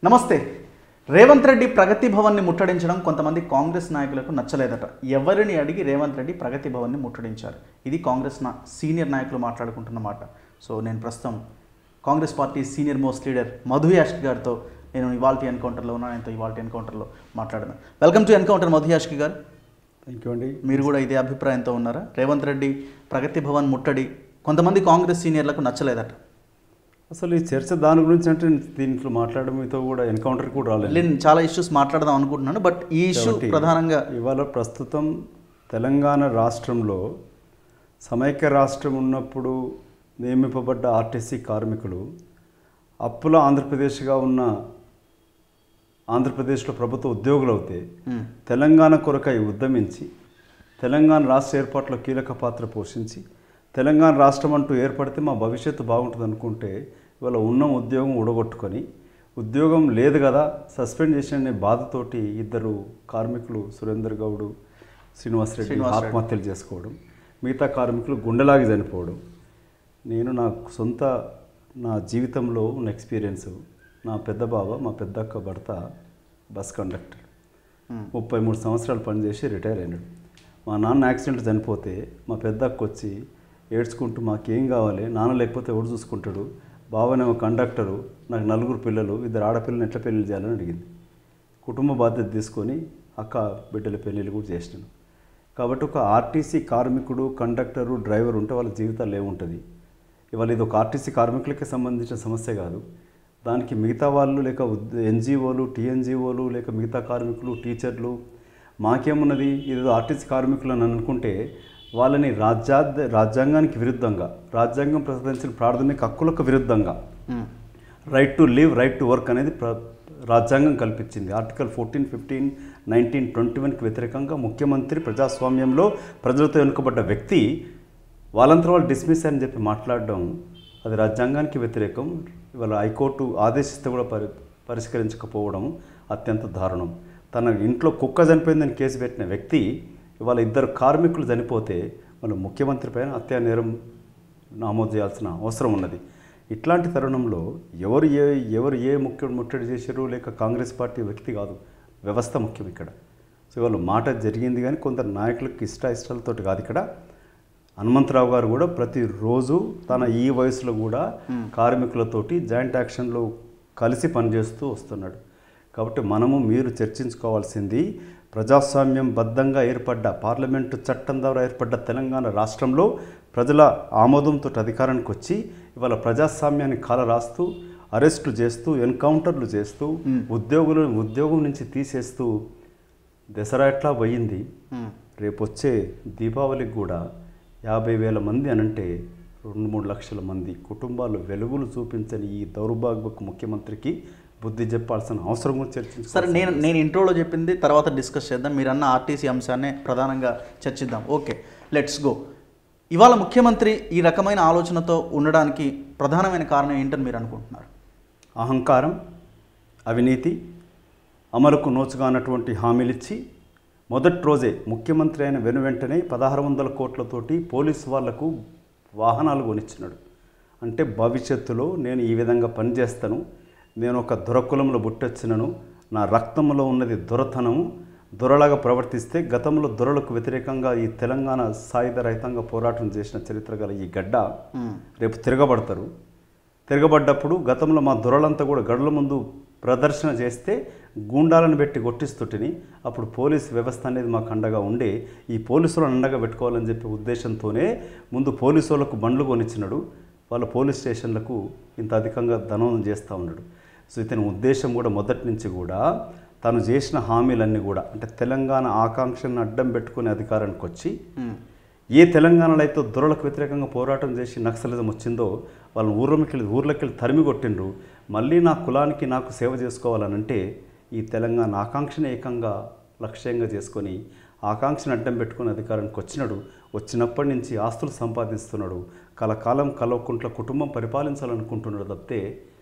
నమస్తే రేవంత్ రెడ్డి ప్రగతి భవన్ని ముట్టడించడం కొంతమంది కాంగ్రెస్ నాయకులకు నచ్చలేదట ఎవరిని అడిగి రేవంత్ రెడ్డి ప్రగతి భవన్ని ముట్టడించారు ఇది కాంగ్రెస్ నా సీనియర్ నాయకులు మాట్లాడుకుంటున్న మాట సో నేను ప్రస్తుతం Congress party senior most leader Madhu Yaskhi గారితో నేను ఇవాల్టి ఎన్కౌంటర్లో ఉన్నాను ఆయనతో ఇవాల్టి ఎన్కౌంటర్లో మాట్లాడదాం welcome to encounter Madhu Yaskhi గారు థ్యాంక్ యూ అండి మీరు కూడా ఇదే అభిప్రాయంతో ఉన్నారా రేవంత్ రెడ్డి ప్రగతి భవన్ ముట్టడి కొంతమంది కాంగ్రెస్ సీనియర్లకు నచ్చలేదట అసలు ఈ చర్చ దాని గురించి అంటే దీంట్లో మాట్లాడడం మీతో కూడా ఎన్కౌంటర్ కూడా రాలేదు నేను చాలా ఇష్యూస్ మాట్లాడదాం అనుకుంటున్నాను బట్ ఈ ఇష్యూ కాబట్టి ప్రధానంగా ఇవాళ ప్రస్తుతం తెలంగాణ రాష్ట్రంలో సమైక్య రాష్ట్రం ఉన్నప్పుడు నియమింపబడ్డ ఆర్టీసీ కార్మికులు అప్పుల ఆంధ్రప్రదేశ్గా ఉన్న ఆంధ్రప్రదేశ్లో ప్రభుత్వ ఉద్యోగులు అవుతే మ్మ్. తెలంగాణ కొరకై ఉద్యమించి తెలంగాణ రాష్ట్ర ఏర్పాట్లో కీలక పాత్ర పోషించి తెలంగాణ రాష్ట్రం అంటూ ఏర్పడితే మా భవిష్యత్తు బాగుంటుంది అనుకుంటే ఇవాళ ఉన్న ఉద్యోగం ఊడగొట్టుకొని ఉద్యోగం లేదు కదా సస్పెండ్ చేసిన బాధతోటి ఇద్దరు కార్మికులు సురేందర్ గౌడ్ శ్రీనివాసరెడ్డి శ్రీనివాసరెడ్డి. ఆత్మహత్యలు చేసుకోవడం మిగతా కార్మికులు గుండెలాగి చనిపోవడం నేను నా సొంత నా జీవితంలో ఉన్న ఎక్స్పీరియన్స్ నా పెద్ద బావ మా పెద్దక్క భర్త బస్ కండక్టర్ మ్మ్. ముప్పై మూడు సంవత్సరాలు పనిచేసి రిటైర్ అయినాడు మా నాన్న యాక్సిడెంట్ చనిపోతే మా పెద్దక్క వచ్చి ఏడ్చుకుంటూ మాకేం కావాలి నాన్న లేకపోతే ఎవడు చూసుకుంటాడు బావనేమో కండక్టరు నాకు నలుగురు పిల్లలు ఇద్దరు ఆడపిల్లని ఎట్లా పెళ్లి చేయాలని అడిగింది కుటుంబ బాధ్యత తీసుకొని అక్క బిడ్డల పెళ్ళిళ్ళు కూడా చేసినాను కాబట్టి ఒక ఆర్టీసీ కార్మికుడు కండక్టరు డ్రైవర్ ఉంటే వాళ్ళ జీవితాలు ఏముంటుంది ఇవాళ ఇది ఒక ఆర్టీసీ కార్మికులకి సంబంధించిన సమస్య కాదు దానికి మిగతా వాళ్ళు లేక ఎన్జిఓలు టీఎన్జిఓలు లేక మిగతా కార్మికులు టీచర్లు మాకేమున్నది ఇది ఆర్టీసీ కార్మికులు అని అనుకుంటే వాళ్ళని రాజ్యా రాజ్యాంగానికి విరుద్ధంగా రాజ్యాంగం ప్రసాదించిన ప్రాథమిక హక్కులకు విరుద్ధంగా మ్మ్. Right to live right to work అనేది ప్ర రాజ్యాంగం కల్పించింది article fourteen fifteen nineteen twenty వన్కి వ్యతిరేకంగా ముఖ్యమంత్రి ప్రజాస్వామ్యంలో ప్రజలతో ఎన్నుకబడ్డ వ్యక్తి వాళ్ళంతా వాళ్ళు డిస్మిస్ అని చెప్పి మాట్లాడడం అది రాజ్యాంగానికి వ్యతిరేకం ఇవాళ హైకోర్టు ఆదేశిస్తే కూడా పరి పరిష్కరించకపోవడం అత్యంత దారుణం తన ఇంట్లో కుక్క చనిపోయిందని కేసు పెట్టిన వ్యక్తి ఇవాళ ఇద్దరు కార్మికులు చనిపోతే వాళ్ళు ముఖ్యమంత్రి పైన హత్యా నేరం నమోదు చేయాల్సిన అవసరం ఉన్నది ఇట్లాంటి తరుణంలో ఎవరు ఏ ఎవరు ఏ ముఖ్య ముట్టడి చేశారు లేక కాంగ్రెస్ పార్టీ వ్యక్తి కాదు వ్యవస్థ ముఖ్యం ఇక్కడ సో ఇవాళ మాట జరిగింది కానీ కొందరు నాయకులకు ఇష్ట ఇష్టాలతోటి కాదు ఇక్కడ హనుమంతరావు గారు కూడా ప్రతిరోజు తన ఈ వయసులో కూడా కార్మికులతోటి జాయింట్ యాక్షన్లో కలిసి పనిచేస్తూ వస్తున్నాడు కాబట్టి మనము మీరు చర్చించుకోవాల్సింది ప్రజాస్వామ్యం బద్ధంగా ఏర్పడ్డ పార్లమెంటు చట్టం ద్వారా ఏర్పడ్డ తెలంగాణ రాష్ట్రంలో ప్రజల ఆమోదంతో అధికారానికి వచ్చి ఇవాళ ప్రజాస్వామ్యాన్ని కాల రాస్తూ అరెస్టులు చేస్తూ ఎన్కౌంటర్లు చేస్తూ ఉద్యోగులు ఉద్యోగం నుంచి తీసేస్తూ దసరా ఎట్లా పోయింది మ్మ్. రేపు వచ్చే దీపావళికి కూడా యాభై వేల మంది అనంటే రెండు మూడు లక్షల మంది కుటుంబాలు వెలుగులు చూపించని ఈ దౌర్భాగ్యకు ముఖ్యమంత్రికి బుద్ధి చెప్పాల్సిన అవసరం కూడా చర్చించారు సరే నేను నేను ఇంట్రోలో చెప్పింది తర్వాత డిస్కస్ చేద్దాం మీరు అన్న ఆర్టీసీ అంశాన్ని ప్రధానంగా చర్చిద్దాం ఓకే లెట్స్ గో ఇవాళ ముఖ్యమంత్రి ఈ రకమైన ఆలోచనతో ఉండడానికి ప్రధానమైన కారణం ఏంటని మీరు అనుకుంటున్నారు అహంకారం అవినీతి అమలుకు నోచుగానటువంటి హామీలిచ్చి మొదటి రోజే ముఖ్యమంత్రి అయిన వెను వెంటనే పదహారు వందల కోట్లతోటి పోలీసు వాళ్లకు వాహనాలు కొనిచ్చినాడు అంటే భవిష్యత్తులో నేను ఈ విధంగా పనిచేస్తాను నేను ఒక దొరకులంలో బుట్టొచ్చినను నా రక్తంలో ఉన్నది దొరతనము దొరలాగా ప్రవర్తిస్తే గతంలో దొరలకు వ్యతిరేకంగా ఈ తెలంగాణ సాయుధ రహితంగా పోరాటం చేసిన చరిత్ర గల ఈ గడ్డ మ్మ్. రేపు తిరగబడతారు తిరగబడ్డప్పుడు గతంలో మా దొరలంతా కూడా గడుల ముందు ప్రదర్శన చేస్తే గూండాలను పెట్టి కొట్టిస్తుంటిని అప్పుడు పోలీస్ వ్యవస్థ అనేది మాకు అండగా ఉండే ఈ పోలీసులను అండగా పెట్టుకోవాలని చెప్పే ఉద్దేశంతోనే ముందు పోలీసు వాళ్ళకు బండ్లు కొనిచ్చినాడు వాళ్ళ పోలీస్ స్టేషన్లకు ఇంత అధికంగా ధనం చేస్తూ ఉన్నాడు సో ఇతని ఉద్దేశం కూడా మొదటి నుంచి కూడా తను చేసిన హామీలన్నీ కూడా అంటే తెలంగాణ ఆకాంక్షను అడ్డం పెట్టుకునే అధికారానికి వచ్చి మ్మ్. ఏ తెలంగాణలో అయితే దొరలకు వ్యతిరేకంగా పోరాటం చేసి నక్సలిజం వచ్చిందో వాళ్ళని ఊర్లకి ఊర్లకెళ్ళి తరిమి కొట్టిండ్రు మళ్ళీ నా కులానికి నాకు సేవ చేసుకోవాలనంటే ఈ తెలంగాణ ఆకాంక్షని ఏకంగా లక్ష్యంగా చేసుకొని ఆకాంక్షను అడ్డం పెట్టుకుని అధికారానికి వచ్చినాడు వచ్చినప్పటి నుంచి ఆస్తులు సంపాదిస్తున్నాడు కలకాలం కలవకుంట్ల కుటుంబం పరిపాలించాలనుకుంటున్నాడు తప్పితే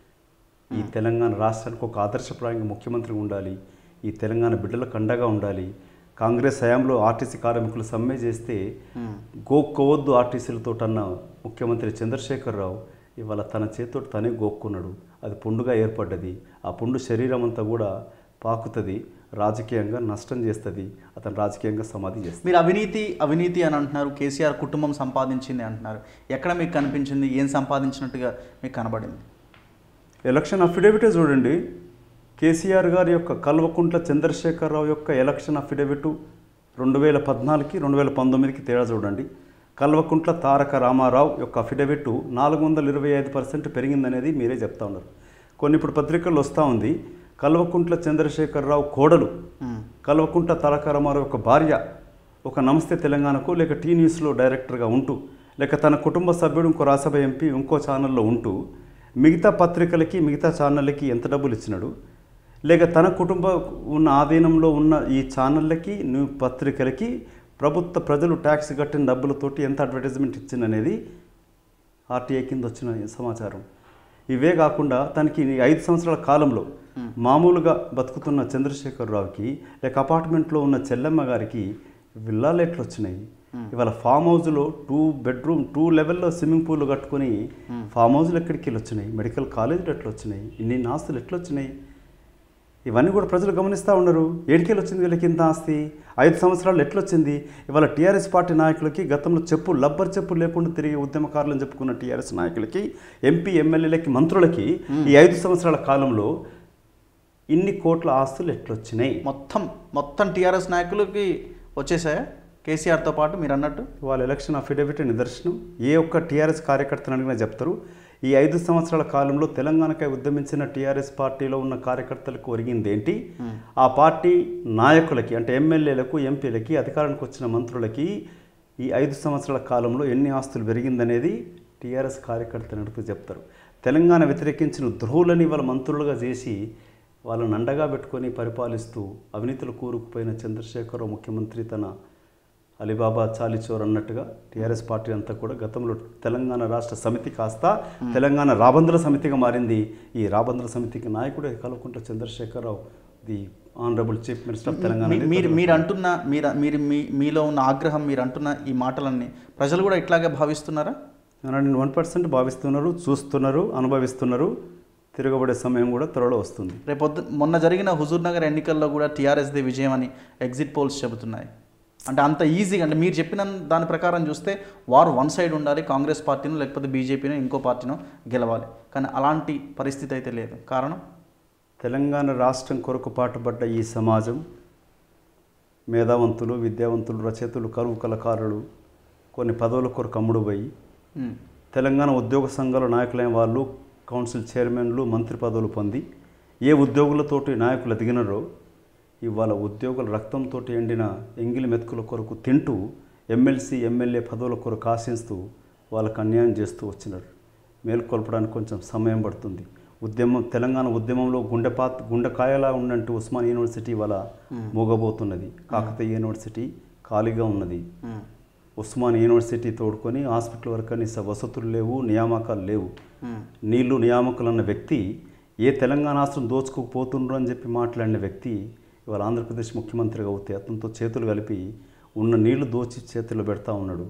ఈ తెలంగాణ రాష్ట్రానికి ఒక ఆదర్శప్రాయంగా ముఖ్యమంత్రి ఉండాలి ఈ తెలంగాణ బిడ్డలకు అండగా ఉండాలి కాంగ్రెస్ హయాంలో ఆర్టీసీ కార్మికులు సమ్మె చేస్తే మ్మ్. గోక్కోవద్దు ఆర్టీసీలతో అన్న ముఖ్యమంత్రి చంద్రశేఖరరావు ఇవాళ తన చేతితో తనే గోక్కున్నాడు అది పుండుగా ఏర్పడ్డది ఆ పుండు శరీరం అంతా కూడా పాకుతుంది రాజకీయంగా నష్టం చేస్తుంది అతను రాజకీయంగా సమాధి చేస్తుంది మీరు అవినీతి అవినీతి అని అంటున్నారు కేసీఆర్ కుటుంబం సంపాదించింది అంటున్నారు ఎక్కడ మీకు కనిపించింది ఏం సంపాదించినట్టుగా మీకు కనబడింది ఎలక్షన్ అఫిడవిటే చూడండి కేసీఆర్ గారి యొక్క కల్వకుంట్ల చంద్రశేఖరరావు యొక్క ఎలక్షన్ అఫిడవిట్ రెండు వేల పద్నాలుగుకి రెండు వేల పంతొమ్మిదికి తేడా చూడండి కల్వకుంట్ల తారక రామారావు యొక్క అఫిడవిట్ నాలుగు వందల ఇరవై ఐదు పర్సెంట్ పెరిగిందనేది మీరే చెప్తా ఉన్నారు కొన్ని ఇప్పుడు పత్రికల్లో వస్తూ ఉంది కల్వకుంట్ల చంద్రశేఖరరావు కోడలు మ్మ్. కల్వకుంట్ల తారక రామారావు యొక్క భార్య ఒక నమస్తే తెలంగాణకు లేక టీ న్యూస్లో డైరెక్టర్గా ఉంటూ లేక తన కుటుంబ సభ్యుడు ఇంకో రాజ్యసభ ఎంపీ ఇంకో ఛానల్లో ఉంటూ మిగతా పత్రికలకి మిగతా ఛానళ్ళకి ఎంత డబ్బులు ఇచ్చినాడు లేక తన కుటుంబ ఉన్న ఆధీనంలో ఉన్న ఈ ఛానళ్ళకి న్యూ పత్రికలకి ప్రభుత్వ ప్రజలు ట్యాక్స్ కట్టిన డబ్బులతోటి ఎంత అడ్వర్టైజ్మెంట్ ఇచ్చిందనేది ఆర్టీఐ కింద వచ్చిన సమాచారం ఇవే కాకుండా తనకి ఈ ఐదు సంవత్సరాల కాలంలో మామూలుగా బతుకుతున్న చంద్రశేఖరరావుకి లేక అపార్ట్మెంట్లో ఉన్న చెల్లెమ్మ గారికి విల్లాలు ఎట్లా వచ్చినాయి ఇవాళ ఫామ్ హౌస్లో టూ బెడ్రూమ్ టూ లెవెల్లో స్విమ్మింగ్ పూల్ కట్టుకొని ఫామ్ హౌస్లు ఎక్కడికి వెళ్ళి వచ్చినాయి మెడికల్ కాలేజీలు ఎట్లా వచ్చినాయి ఇన్ని ఆస్తులు ఎట్లా వచ్చినాయి ఇవన్నీ కూడా ప్రజలు గమనిస్తూ ఉన్నారు ఏడికెళ్ళి వచ్చింది వీళ్ళకి ఇంత ఆస్తి ఐదు సంవత్సరాలు ఎట్లొచ్చింది ఇవాళ టీఆర్ఎస్ పార్టీ నాయకులకి గతంలో చెప్పు లబ్బర్ చెప్పు లేకుండా తిరిగి ఉద్యమకారులను చెప్పుకున్న టీఆర్ఎస్ నాయకులకి ఎంపీ ఎమ్మెల్యేలకి మంత్రులకి ఈ ఐదు సంవత్సరాల కాలంలో ఇన్ని కోట్ల ఆస్తులు ఎట్లొచ్చినాయి మొత్తం మొత్తం టీఆర్ఎస్ నాయకులకి వచ్చేసాయా కేసీఆర్తో పాటు మీరు అన్నట్టు వాళ్ళ ఎలక్షన్ అఫిడవిట్ నిదర్శనం ఏ ఒక్క టీఆర్ఎస్ కార్యకర్తను అడిగినా చెప్తారు ఈ ఐదు సంవత్సరాల కాలంలో తెలంగాణకై ఉద్యమించిన టీఆర్ఎస్ పార్టీలో ఉన్న కార్యకర్తలకు ఒరిగింది ఏంటి ఆ పార్టీ నాయకులకి అంటే ఎమ్మెల్యేలకు ఎంపీలకి అధికారానికి వచ్చిన మంత్రులకి ఈ ఐదు సంవత్సరాల కాలంలో ఎన్ని ఆస్తులు పెరిగిందనేది టీఆర్ఎస్ కార్యకర్తలు అడుగుతూ చెప్తారు తెలంగాణ వ్యతిరేకించిన ద్రోహులని వాళ్ళ మంత్రులుగా చేసి వాళ్ళని అండగా పెట్టుకొని పరిపాలిస్తూ అవినీతిలో కూరుకుపోయిన చంద్రశేఖరరావు ముఖ్యమంత్రి తన అలీబాబా చాలిచోర్ అన్నట్టుగా టీఆర్ఎస్ పార్టీ అంతా కూడా గతంలో తెలంగాణ రాష్ట్ర సమితి కాస్త తెలంగాణ రాబందుల సమితిగా మారింది ఈ రాబందుల సమితికి నాయకుడే Kalvakuntla Chandrasekhar Rao the honourable chief minister of Telangana మీ- మీరు మీరు అంటున్న మీరు మీరు మీ మీలో ఉన్న ఆగ్రహం మీరు అంటున్న ఈ మాటలన్నీ ప్రజలు కూడా ఇట్లాగే భావిస్తున్నారా నేను వన్ పర్సెంట్ భావిస్తున్నారు చూస్తున్నారు అనుభవిస్తున్నారు తిరగబడే సమయం కూడా త్వరలో వస్తుంది రేపొద్దు మొన్న జరిగిన హుజూర్ నగర్ ఎన్నికల్లో కూడా టీఆర్ఎస్ది విజయం అని ఎగ్జిట్ పోల్స్ చెబుతున్నాయి అంటే అంత ఈజీగా అంటే మీరు చెప్పిన దాని ప్రకారం చూస్తే వారు వన్ సైడ్ ఉండాలి కాంగ్రెస్ పార్టీనో లేకపోతే బీజేపీనో ఇంకో పార్టీనో గెలవాలి కానీ అలాంటి పరిస్థితి అయితే లేదు కారణం తెలంగాణ రాష్ట్రం కొరకు పాటుపడ్డ ఈ సమాజం మేధావంతులు విద్యావంతులు రచయితలు కరువు కళాకారులు కొన్ని పదవుల కొరకు అమ్ముడు పోయి ఉమ్, తెలంగాణ ఉద్యోగ సంఘాల నాయకులైన వాళ్ళు కౌన్సిల్ చైర్మన్లు మంత్రి పదవులు పొంది ఏ ఉద్యోగులతోటి నాయకులు దిగినారో ఇవాళ ఉద్యోగుల రక్తంతో ఎండిన ఎంగిలి మెతుకుల కొరకు తింటూ ఎమ్మెల్సీ ఎమ్మెల్యే పదవుల కొరకు ఆశిస్తూ వాళ్ళకు అన్యాయం చేస్తూ వచ్చినారు మేల్కొల్పడానికి కొంచెం సమయం పడుతుంది ఉద్యమం తెలంగాణ ఉద్యమంలో గుండెపాత్ గుండెకాయలా ఉన్నట్టు ఉస్మాన్ యూనివర్సిటీ ఇవాళ మూగబోతున్నది కాకతీయ యూనివర్సిటీ ఖాళీగా ఉన్నది ఉమ్, ఉస్మాన్ యూనివర్సిటీ తోడుకొని హాస్పిటల్ వరకు కనీస వసతులు లేవు నియామకాలు లేవు ఉమ్, నీళ్లు నియామకులు అన్న వ్యక్తి ఏ తెలంగాణ రాష్ట్రం దోచుకుపోతుండ్రు అని చెప్పి మాట్లాడిన వ్యక్తి ఇవాళ ఆంధ్రప్రదేశ్ ముఖ్యమంత్రిగా అవుతే అతనితో చేతులు కలిపి ఉన్న నీళ్లు దోచి చేతుల్లో పెడతా ఉన్నాడు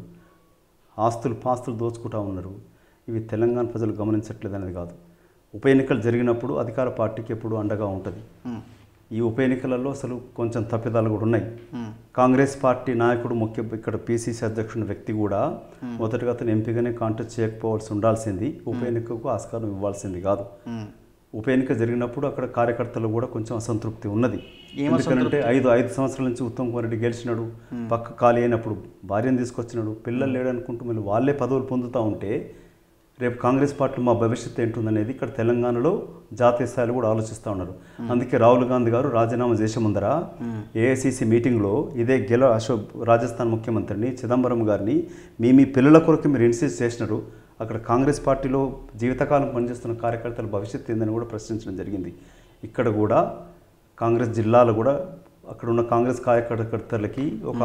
ఆస్తులు పాస్తులు దోచుకుంటా ఉన్నారు ఇవి తెలంగాణ ప్రజలు గమనించట్లేదు అనేది కాదు ఉప ఎన్నికలు జరిగినప్పుడు అధికార పార్టీకి ఎప్పుడు అండగా ఉంటుంది ఉమ్, ఈ ఉప ఎన్నికలలో అసలు కొంచెం తప్పిదాలు కూడా ఉన్నాయి ఉమ్, కాంగ్రెస్ పార్టీ నాయకుడు ముఖ్య ఇక్కడ పీసీసీ అధ్యక్షుడు వ్యక్తి కూడా మొదటగా అతను ఎంపీగానే కాంటాక్ట్ చేయకపోవాల్సి ఉండాల్సింది ఉప ఎన్నికకు ఆస్కారం ఇవ్వాల్సింది కాదు ఉమ్. ఉప ఎన్నిక జరిగినప్పుడు అక్కడ కార్యకర్తలు కూడా కొంచెం అసంతృప్తి ఉన్నది ఏం ఎందుకంటే ఐదు ఐదు సంవత్సరాల నుంచి ఉత్తమ్ కుమార్ రెడ్డి గెలిచినాడు పక్క ఖాళీ అయినప్పుడు భార్యను తీసుకొచ్చినాడు పిల్లలు లేడనుకుంటూ మళ్ళీ వాళ్ళే పదవులు పొందుతూ ఉంటే రేపు కాంగ్రెస్ పార్టీ మా భవిష్యత్తు ఏంటుందనేది ఇక్కడ తెలంగాణలో జాతీయ స్థాయిలో కూడా ఆలోచిస్తూ ఉన్నారు అందుకే రాహుల్ గాంధీ గారు రాజీనామా చేసే ముందర ఏఐసిసి మీటింగ్లో ఇదే గెల అశోక్ రాజస్థాన్ ముఖ్యమంత్రిని చిదంబరం గారిని మీ మీ పిల్లల కొరకు మీరు ఇన్సిస్ట్ చేసినారు అక్కడ కాంగ్రెస్ పార్టీలో జీవితకాలం పనిచేస్తున్న కార్యకర్తల భవిష్యత్తు ఏందని కూడా ప్రశ్నించడం జరిగింది ఇక్కడ కూడా కాంగ్రెస్ జిల్లాలో కూడా అక్కడ ఉన్న కాంగ్రెస్ కార్యకర్తలకి ఒక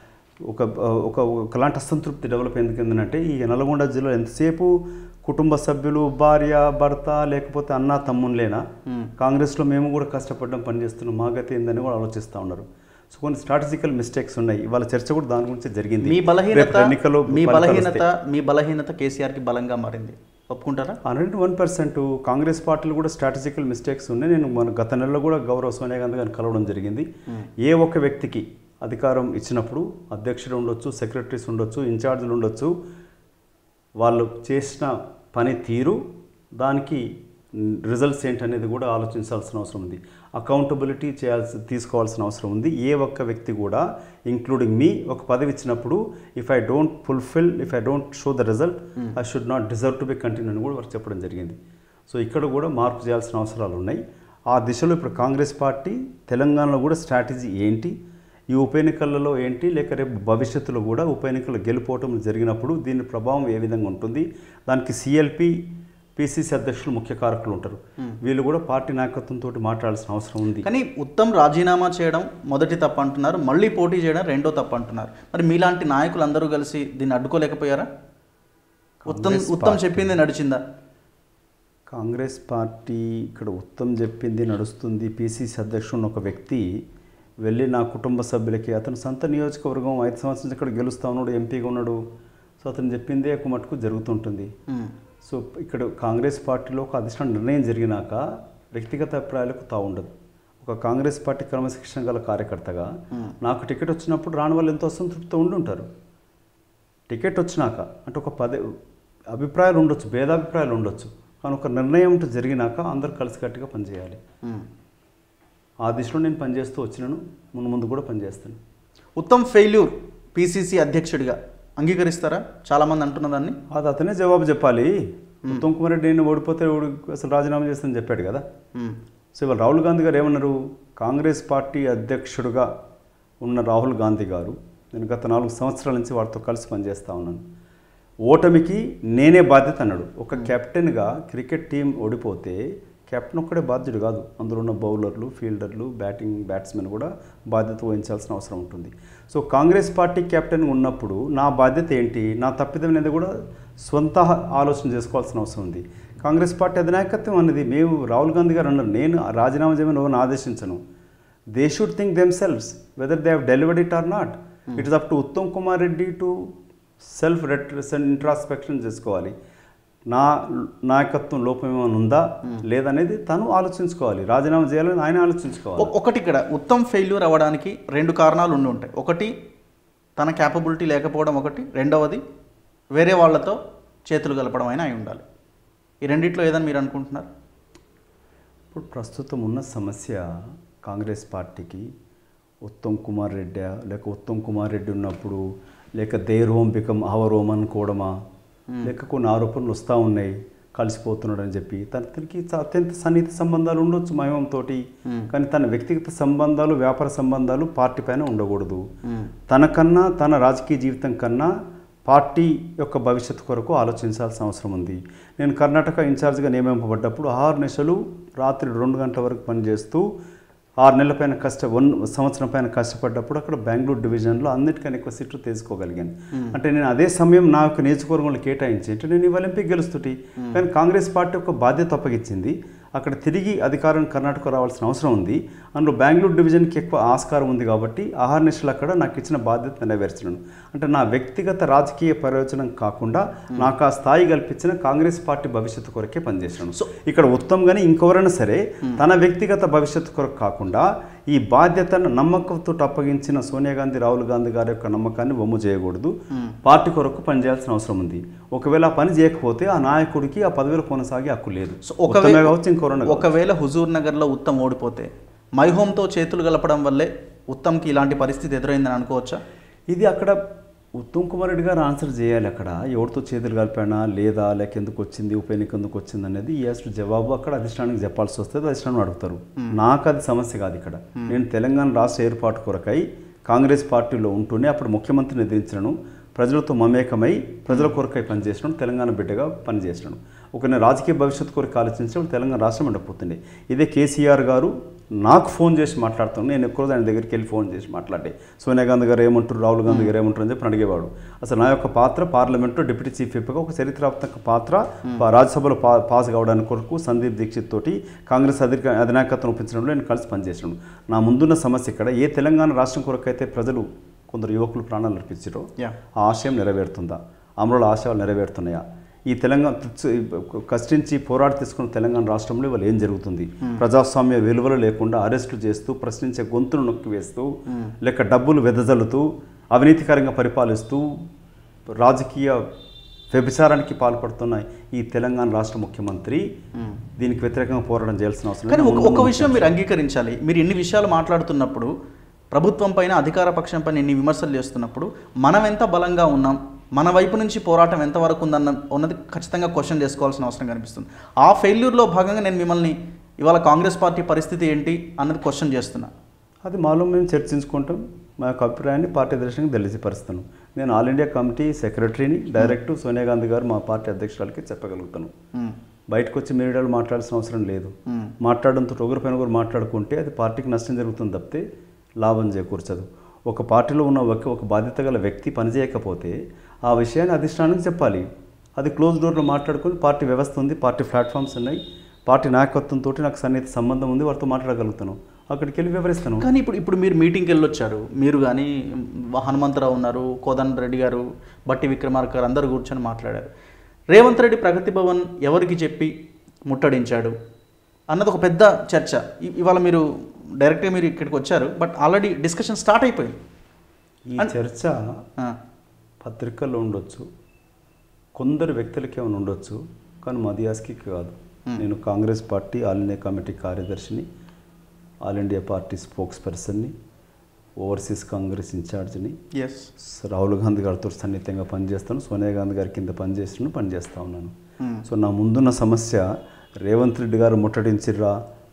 ఒక ఒక ఒకలాంటి అసంతృప్తి డెవలప్ ఎందుకు ఏంటంటే ఈ నల్గొండ జిల్లాలో ఎంతసేపు కుటుంబ సభ్యులు భార్య భర్త లేకపోతే అన్న తమ్ముళ్ళేనా కాంగ్రెస్లో మేము కూడా కష్టపడడం పనిచేస్తున్నాం మా గతి ఏందని కూడా ఆలోచిస్తూ ఉన్నారు సో కొన్ని స్ట్రాటజికల్ మిస్టేక్స్ ఉన్నాయి ఇవాళ చర్చ కూడా దాని గురించి జరిగింది మీ రేపు బలహీనత ఎన్నికల్లో మీ ఫలితాలు బలహీనత మీ బలహీనత కేసీఆర్కి బలంగా మారింది ఒప్పుకుంటారా హండ్రెడ్ వన్ పర్సెంట్ కాంగ్రెస్ పార్టీలు కూడా స్ట్రాటజికల్ మిస్టేక్స్ ఉన్నాయి నేను మన గత నెలలో కూడా గౌరవ సోనియా గాంధీ గారిని కలవడం జరిగింది ఏ ఒక్క వ్యక్తికి అధికారం ఇచ్చినప్పుడు అధ్యక్షుడు ఉండొచ్చు సెక్రటరీస్ ఉండొచ్చు ఇన్ఛార్జీలు ఉండొచ్చు వాళ్ళు చేసిన పని తీరు దానికి రిజల్ట్స్ ఏంటనేది కూడా ఆలోచించాల్సిన అవసరం ఉంది అకౌంటబిలిటీ చేయాల్సి తీసుకోవాల్సిన అవసరం ఉంది ఏ ఒక్క వ్యక్తి కూడా ఇంక్లూడింగ్ మీ ఒక పదవి ఇచ్చినప్పుడు if I don't fulfil if I don't show the result I should not deserve to be continue అని కూడా వారు చెప్పడం జరిగింది సో ఇక్కడ కూడా మార్పు చేయాల్సిన అవసరాలు ఉన్నాయి ఆ దిశలో ఇప్పుడు కాంగ్రెస్ పార్టీ తెలంగాణలో కూడా స్ట్రాటజీ ఏంటి ఈ ఉప ఎన్నికలలో ఏంటి లేక రేపు భవిష్యత్తులో కూడా ఉప ఎన్నికలు గెలుపోవటం జరిగినప్పుడు దీని ప్రభావం ఏ విధంగా ఉంటుంది దానికి సిఎల్పి పిసిసి అధ్యక్షులు ముఖ్య కారకులు ఉంటారు వీళ్ళు కూడా పార్టీ నాయకత్వంతో మాట్లాడాల్సిన అవసరం ఉంది కానీ ఉత్తమ్ రాజీనామా చేయడం మొదటి తప్పు అంటున్నారు మళ్ళీ పోటీ చేయడం రెండో తప్పు అంటున్నారు మరి మీలాంటి నాయకులు అందరూ కలిసి దీన్ని అడ్డుకోలేకపోయారా ఉత్తమ్ కాంగ్రెస్ ఉత్తమ్ పార్టీ- చెప్పింది నడిచిందా కాంగ్రెస్ పార్టీ ఇక్కడ ఉత్తమ్ చెప్పింది నడుస్తుంది పిసిసి అధ్యక్షుడు ఒక వ్యక్తి వెళ్ళి నా కుటుంబ సభ్యులకి అతను సొంత నియోజకవర్గం ఐదు సంవత్సరాల నుంచి ఇక్కడ గెలుస్తా ఉన్నాడు ఎంపీగా ఉన్నాడు సో అతను చెప్పిందే ఒక మటుకు జరుగుతుంటుంది ఉమ్. సో ఇక్కడ కాంగ్రెస్ పార్టీలో ఒక అధిష్టాన నిర్ణయం జరిగినాక వ్యక్తిగత అభిప్రాయాలకు తావుండదు ఒక కాంగ్రెస్ పార్టీ క్రమశిక్షణ గల కార్యకర్తగా నాకు టికెట్ వచ్చినప్పుడు రాని వాళ్ళు ఎంతో అసంతృప్తితో ఉండి ఉంటారు టికెట్ వచ్చినాక అంటే ఒక పదే అభిప్రాయాలు ఉండొచ్చు భేదాభిప్రాయాలు ఉండొచ్చు కానీ ఒక నిర్ణయం అంటూ జరిగినాక అందరూ కలిసికట్టుగా పనిచేయాలి ఉమ్. ఆ దిశలో నేను పనిచేస్తూ వచ్చినాను ముందు ముందు కూడా పనిచేస్తాను ఉత్తమ్ ఫెయిల్యూర్ పిసిసి అధ్యక్షుడిగా అంగీకరిస్తారా చాలామంది అంటున్న దాన్ని అది అతనే జవాబు చెప్పాలి ఉత్తమ్ కుమార్ రెడ్డి నేను ఓడిపోతే ఓడి అసలు రాజీనామా చేస్తానని చెప్పాడు కదా ఉమ్. సో ఇవాళ రాహుల్ గాంధీ గారు ఏమన్నారు కాంగ్రెస్ పార్టీ అధ్యక్షుడుగా ఉన్న రాహుల్ గాంధీ గారు నేను గత నాలుగు సంవత్సరాల నుంచి వారితో కలిసి పనిచేస్తూ ఉన్నాను ఓటమికి నేనే బాధ్యత అన్నాడు ఒక కెప్టెన్గా క్రికెట్ టీం ఓడిపోతే కెప్టెన్ ఒక్కడే బాధ్యుడు కాదు అందులో ఉన్న బౌలర్లు ఫీల్డర్లు బ్యాటింగ్ బ్యాట్స్మెన్ కూడా బాధ్యత వహించాల్సిన అవసరం ఉంటుంది సో కాంగ్రెస్ పార్టీ కెప్టెన్ ఉన్నప్పుడు నా బాధ్యత ఏంటి నా తప్పిదం అనేది కూడా సొంత ఆలోచన చేసుకోవాల్సిన అవసరం ఉంది కాంగ్రెస్ పార్టీ అధినాయకత్వం అన్నది మేము రాహుల్ గాంధీ గారు అన్నారు నేను రాజీనామా చేయమని ఎవరిని ఆదేశించను they should think themselves whether they have delivered it or not it is up to Uttam Kumar Reddy to self introspection చేసుకోవాలి నా నాయకత్వం లోపం ఏమైనా ఉందా లేదనేది తను ఆలోచించుకోవాలి రాజీనామా చేయాలని ఆయన ఆలోచించుకోవాలి ఒ- ఒకటి ఇక్కడ ఉత్తమ్ ఫెయిల్యూర్ అవ్వడానికి రెండు కారణాలు ఉండి ఉంటాయి ఒకటి తన క్యాపబిలిటీ లేకపోవడం ఒకటి రెండవది వేరే వాళ్ళతో చేతులు కలపడం అయినా అయి ఉండాలి ఈ రెండిట్లో ఏదని మీరు అనుకుంటున్నారు ఇప్పుడు ప్రస్తుతం ఉన్న సమస్య కాంగ్రెస్ పార్టీకి ఉత్తమ్ కుమార్ రెడ్డి లేక ఉత్తమ్ కుమార్ రెడ్డి ఉన్నప్పుడు లేక their home become our home అనుకోవడమా లేక కొన్ని ఆరోపణలు వస్తూ ఉన్నాయి కలిసిపోతున్నాడు అని చెప్పి తన తనకి చ- అత్యంత సన్నిహిత సంబంధాలు ఉండొచ్చు మహిమంతో కానీ తన వ్యక్తిగత సంబంధాలు వ్యాపార సంబంధాలు పార్టీ పైన ఉండకూడదు తనకన్నా తన రాజకీయ జీవితం కన్నా పార్టీ యొక్క భవిష్యత్తు కొరకు ఆలోచించాల్సిన అవసరం ఉంది నేను కర్ణాటక ఇన్ఛార్జ్గా నియమింపబడ్డప్పుడు ఆరు నెలలు రాత్రి రెండు గంటల వరకు పనిచేస్తూ ఆరు నెలల పైన కష్ట వన్ సంవత్సరం పైన కష్టపడ్డప్పుడు అక్కడ బెంగళూరు డివిజన్లో అన్నిటికన్నా ఎక్కువ సీట్లు తీసుకోగలిగాను అంటే నేను అదే సమయం నా యొక్క నియోజకవర్గంలో కేటాయించి అంటే నేను ఈ ఒలింపిక్ గెలుస్తుంటే కానీ కాంగ్రెస్ పార్టీ ఒక బాధ్యత అప్పగించింది అక్కడ తిరిగి అధికారం కర్ణాటక రావాల్సిన అవసరం ఉంది అందులో బెంగళూరు డివిజన్కి ఎక్కువ ఆస్కారం ఉంది కాబట్టి ఆహార నిశలు అక్కడ నాకు ఇచ్చిన బాధ్యత నెరవేర్చడం అంటే నా వ్యక్తిగత రాజకీయ ప్రయోజనం కాకుండా నాకు ఆ స్థాయి కల్పించిన కాంగ్రెస్ పార్టీ భవిష్యత్తు కొరకే పనిచేసాను సో ఇక్కడ ఉత్తమ్ కానీ ఇంకెవరైనా సరే తన వ్యక్తిగత భవిష్యత్తు కొరకు కాకుండా ఈ బాధ్యతను నమ్మకంతో అప్పగించిన సోనియా గాంధీ రాహుల్ గాంధీ గారి యొక్క నమ్మకాన్ని వమ్ము చేయకూడదు పార్టీ కొరకు పనిచేయాల్సిన అవసరం ఉంది ఒకవేళ ఆ పని చేయకపోతే ఆ నాయకుడికి ఆ పదవిలో కొనసాగే హక్కు లేదు సో ఉత్తమే ఒకవేళ కావచ్చు ఇంకెవరైనా కావచ్చు. ఒకవేళ హుజూర్ నగర్లో ఉత్తమ్ ఓడిపోతే మై హోమ్తో చేతులు కలపడం వల్లే ఉత్తమ్కి ఇలాంటి పరిస్థితి ఎదురైందని అనుకోవచ్చా ఇది అక్కడ ఉత్తమ్ కుమార్ రెడ్డి గారు ఆన్సర్ చేయాలి అక్కడ ఎవరితో చేతులు కలిపానా లేదా లేక ఎందుకు వచ్చింది ఉప ఎన్నిక ఎందుకు వచ్చింది అనేది ఈ అసలు జవాబు అక్కడ అధిష్టానానికి చెప్పాల్సి వస్తుంది అధిష్టానం అడుగుతారు నాకు అది సమస్య కాదు ఇక్కడ నేను తెలంగాణ రాష్ట్ర ఏర్పాటు కొరకై కాంగ్రెస్ పార్టీలో ఉంటూనే అప్పుడు ముఖ్యమంత్రిని ఎదిరించను ప్రజలతో మమేకమై ప్రజల కొరకై పనిచేసినాను తెలంగాణ బిడ్డగా పనిచేసినాను ఒక నేను రాజకీయ భవిష్యత్తు కొరకు ఆలోచించినప్పుడు తెలంగాణ రాష్ట్రం ఉండకపోతుండే ఇదే కేసీఆర్ గారు నాకు ఫోన్ చేసి మాట్లాడుతాను నేను ఎక్కువ ఆయన దగ్గరికి వెళ్ళి ఫోన్ చేసి మాట్లాడే సోనియా గాంధీ గారు ఏమంటారు రాహుల్ గాంధీ గారు ఏమంటారు అని చెప్పి అడిగేవాడు అసలు నా యొక్క పాత్ర పార్లమెంట్లో డిప్యూటీ చీఫ్ విప్గా ఒక చరిత్రాత్మక పాత్ర పా- రాజ్యసభలో పా పాస్ కావడానికి కొరకు సందీప్ దీక్షిత్ తోటి కాంగ్రెస్ అధిక అధినాయకత్వం ఒప్పించడంలో నేను కలిసి పనిచేసాను నా ముందున్న సమస్య ఇక్కడ ఏ తెలంగాణ రాష్ట్రం కొరకు అయితే ప్రజలు కొందరు యువకులు ప్రాణాలు అర్పించారో యా ఆ ఆశయం నెరవేరుతుందా అమరుల ఆశయాలు నెరవేరుతున్నాయా ఈ తెలంగాణ తుచ్చ- కష్టించి పోరాడి తీసుకున్న తెలంగాణ రాష్ట్రంలో ఇవాళ ఏం జరుగుతుంది ప్రజాస్వామ్య విలువలు లేకుండా అరెస్టు చేస్తూ ప్రశ్నించే గొంతును నొక్కివేస్తూ లేక డబ్బులు వెదజల్లుతూ అవినీతికరంగా పరిపాలిస్తూ రాజకీయ వ్యభిచారానికి పాల్పడుతున్న ఈ తెలంగాణ రాష్ట్ర ముఖ్యమంత్రి దీనికి వ్యతిరేకంగా పోరాటం చేయాల్సిన అవసరం కానీ లేదు. ఒక ఒక విషయం మీరు అంగీకరించాలి మీరు ఇన్ని విషయాలు మాట్లాడుతున్నప్పుడు ప్రభుత్వం పైన అధికార పక్షం పైన ఇన్ని విమర్శలు చేస్తున్నప్పుడు మనం ఎంత బలంగా ఉన్నాం మన వైపు నుంచి పోరాటం ఎంతవరకు ఉందన్న ఉన్నది ఖచ్చితంగా క్వశ్చన్ చేసుకోవాల్సిన అవసరం కనిపిస్తుంది ఆ ఫెయిల్యూర్లో భాగంగా నేను మిమ్మల్ని ఇవాళ కాంగ్రెస్ పార్టీ పరిస్థితి ఏంటి అన్నది క్వశ్చన్ చేస్తున్నా అది మాలో మేము చర్చించుకుంటాం మా యొక్క అభిప్రాయాన్ని పార్టీ దర్శనంగా తెలియపరుస్తాను నేను ఆల్ ఇండియా కమిటీ సెక్రటరీని డైరెక్ట్ సోనియా గాంధీ గారు మా పార్టీ అధ్యక్షురాలకి చెప్పగలుగుతాను మ్మ్. బయటకు వచ్చి మీడియాలో మాట్లాడాల్సిన అవసరం లేదు మ్మ్. మాట్లాడడంతో ఒకరి పైన ఒకరు మాట్లాడుకుంటే అది పార్టీకి నష్టం జరుగుతుంది తప్పితే లాభం చేకూర్చదు ఒక పార్టీలో ఉన్న ఒక ఒక బాధ్యత గల వ్యక్తి పనిచేయకపోతే ఆ విషయాన్ని అధిష్టానానికి చెప్పాలి అది క్లోజ్ డోర్లో మాట్లాడుకొని పార్టీ వ్యవస్థ ఉంది పార్టీ ప్లాట్ఫామ్స్ ఉన్నాయి పార్టీ నాయకత్వంతో నాకు సన్నిహిత సంబంధం ఉంది వారితో మాట్లాడగలుగుతాను అక్కడికి వెళ్ళి వివరిస్తాను కానీ ఇప్పుడు ఇప్పుడు మీరు మీటింగ్కి వెళ్ళొచ్చారు మీరు కానీ హనుమంతరావు ఉన్నారు కోదండ రెడ్డి గారు బట్టి విక్రమార్క గారు అందరూ కూర్చొని మాట్లాడారు రేవంత్ రెడ్డి ప్రగతి భవన్ ఎవరికి చెప్పి ముట్టడించాడు అన్నది ఒక పెద్ద చర్చ ఇ- ఇవాళ మీరు డైరెక్ట్గా మీరు ఇక్కడికి వచ్చారు బట్ ఆల్రెడీ డిస్కషన్ స్టార్ట్ అయిపోయింది ఈ చర్చ ఆ, పత్రికల్లో ఉండొచ్చు కొందరు వ్యక్తులకి ఏమైనా ఉండొచ్చు కానీ మదియాస్కి కాదు నేను Congress party all India committee కార్యదర్శిని ఆల్ ఇండియా పార్టీ స్పోక్స్ పర్సన్ని ఓవర్సీస్ కాంగ్రెస్ ఇన్ఛార్జిని ఎస్ రాహుల్ గాంధీ గారితో సన్నిహితంగా పనిచేస్తాను సోనియా గాంధీ గారి కింద పనిచేస్తున్నాను పనిచేస్తా ఉన్నాను సో నా ముందున్న సమస్య రేవంత్ రెడ్డి గారు ముట్టడించిర్రా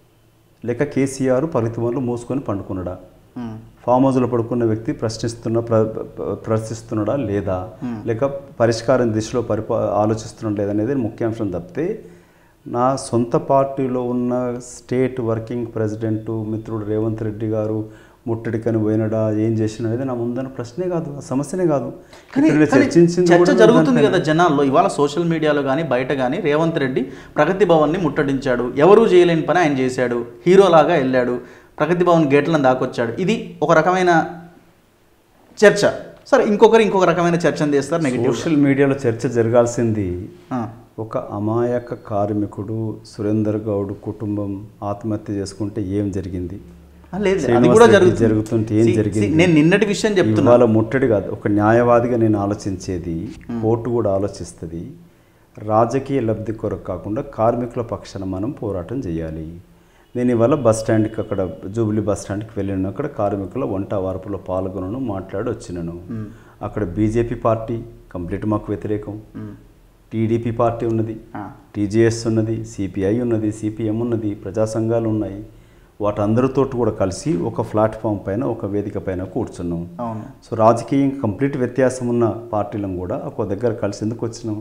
లేక కేసీఆర్ పరితిమలు మూసుకొని పండుకున్నాడా మ్మ్. ఫామ్ హౌస్లో పడుకున్న వ్యక్తి ప్రశ్నిస్తున్న ప్ర ప్ర- ప్రశ్నిస్తున్నాడా లేదా లేక పరిష్కారం దిశలో పరిపా ఆలోచిస్తున్నాడా లేదా అనేది ముఖ్యాంశం తప్పితే నా సొంత పార్టీలో ఉన్న స్టేట్ వర్కింగ్ ప్రెసిడెంట్ మిత్రుడు రేవంత్ రెడ్డి గారు ముట్టడికని పోయినడా ఏం చేసిన అనేది నా ముందన్న ప్రశ్నే కాదు ఆ సమస్యనే కాదు కానీ ఇక్కడ కానీ చర్చించింది చర్చ కూడా జరుగుతుంది దానిపైన. కదా జనాల్లో ఇవాళ సోషల్ మీడియాలో కానీ బయట కానీ రేవంత్ రెడ్డి ప్రగతి భవన్ని ముట్టడించాడు ఎవరూ చేయలేని పని ఆయన చేశాడు హీరోలాగా వెళ్ళాడు ప్రగతి భవన్ గేట్లను దాకొచ్చాడు ఇది ఒక రకమైన చర్చ సరే ఇంకొకరు ఇంకొక రకమైన చర్చను చేస్తారు నెగిటివ్ సోషల్ మీడియాలో చర్చ జరగాల్సింది ఒక అమాయక కార్మికుడు సురేందర్ గౌడ్ కుటుంబం ఆత్మహత్య చేసుకుంటే ఏం జరిగింది లేదు అది శ్రీనివాస్ కూడా రెడ్డి జరుగుతుంది జరుగుతుంటే ఏం See, జరిగింది? see, నేను నిన్నటి విషయం చెప్తున్నా ఇవాళ ముట్టడి కాదు ఒక న్యాయవాదిగా నేను ఆలోచించేది కోర్టు కూడా ఆలోచిస్తుంది రాజకీయ లబ్ధి కొరకు కాకుండా కార్మికుల పక్షాన మనం పోరాటం చేయాలి నేను ఇవాళ బస్ స్టాండ్కి అక్కడ జూబ్లీ బస్ స్టాండ్కి వెళ్ళిన అక్కడ కార్మికుల వంట వార్పులో పాల్గొనను మాట్లాడి వచ్చినాను అక్కడ బీజేపీ పార్టీ కంప్లీట్ మాకు వ్యతిరేకం టీడీపీ పార్టీ ఉన్నది ఆ. టీజేఎస్ ఉన్నది సిపిఐ ఉన్నది సిపిఎం ఉన్నది ప్రజా సంఘాలు ఉన్నాయి వాటందరితో కూడా కలిసి ఒక ప్లాట్ఫామ్ పైన ఒక వేదిక పైన కూర్చున్నాం అవును సో రాజకీయంగా కంప్లీట్ వ్యత్యాసం ఉన్న పార్టీలను కూడా ఒక దగ్గర కలిసి ఎందుకు వచ్చినాం